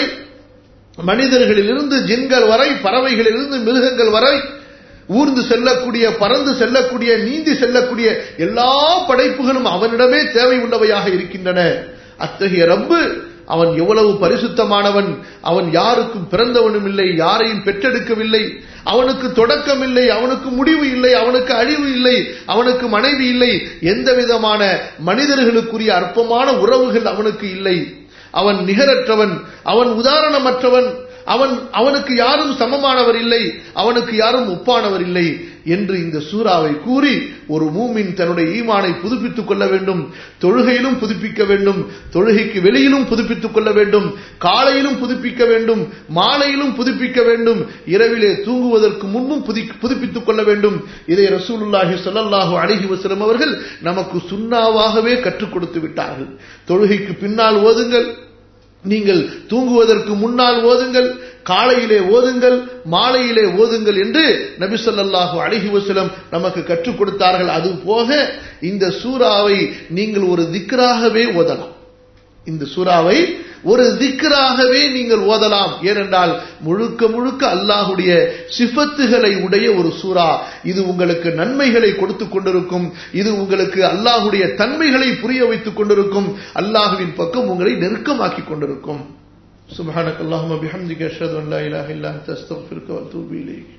மனிதர்களிலிருந்து ஜின்கள் வரை பறவைகளிலிருந்து மிருகங்கள் வரை ஊர்ந்து செல்லக்கூடிய பறந்து செல்லக்கூடிய நீந்தி செல்லக்கூடிய எல்லா படைப்புகளும் அவனிடமே தேவை உள்ளவையாக இருக்கின்றன அத்தகைய ரப்பு அவன் எவ்வளவு பரிசுத்தமானவன் அவன் யாருக்கும் பிறந்தவனும் இல்லை யாரையும் பெற்றெடுக்கவில்லை அவனுக்கு தொடக்கம் இல்லை அவனுக்கு முடிவு இல்லை அவனுக்கு அழிவு இல்லை அவனுக்கு மனைவி இல்லை எந்த விதமான மனிதர்களுக்குரிய அற்பமான உறவுகள் அவனுக்கு இல்லை அவன் நிகரற்றவன் அவன் உதாரணமற்றவன் அவன் அவனுக்கு யாரும் சமமானவர் இல்லை அவனுக்கு யாரும் ஒப்பானவர் இல்லை என்று இந்த சூறாவை கூறி ஒரு மூமின் தன்னுடைய ஈமானை புதுப்பித்துக் கொள்ள வேண்டும் தொழுகையிலும் புதுப்பிக்க வேண்டும் தொழுகைக்கு வெளியிலும் புதுப்பித்துக் கொள்ள வேண்டும் காலையிலும் புதுப்பிக்க வேண்டும் மாலையிலும் புதுப்பிக்க வேண்டும் இரவிலே தூங்குவதற்கு முன்பும் புதுப்பித்துக் கொள்ள வேண்டும் இதை ரசூலுல்லாஹி சொல்லல்லாஹு அழகி வசலம் அவர்கள் நமக்கு சுண்ணாவாகவே கற்றுக் கொடுத்து விட்டார்கள் தொழுகைக்கு பின்னால் ஓதுங்கள் நீங்கள் தூங்குவதற்கு முன்னால் ஓதுங்கள் காலையிலே ஓதுங்கள் மாலையிலே ஓதுங்கள் என்று நபி சொல்லாஹு அழகி வசலம் நமக்கு கற்றுக் கொடுத்தார்கள் அது போக இந்த சூறாவை நீங்கள் ஒரு திக்கராகவே ஓதலாம் இந்த சூறாவை ஒரு திக்கராகவே நீங்கள் ஓதலாம் ஏனென்றால் முழுக்க முழுக்க அல்லாஹுடைய சிஃபத்துகளை உடைய ஒரு சூறா இது உங்களுக்கு நன்மைகளை கொடுத்து கொண்டிருக்கும் இது உங்களுக்கு அல்லாஹுடைய தன்மைகளை புரிய வைத்துக் கொண்டிருக்கும் அல்லாஹுவின் பக்கம் உங்களை நெருக்கமாக்கி கொண்டிருக்கும் சுபஹானக் அல்லாஹும பிஹம்திக அஷ்ஹது அன் லா இலாஹ இல்லா அன்த அஸ்தக்ஃபிருக வ அத்தூபு இலைக்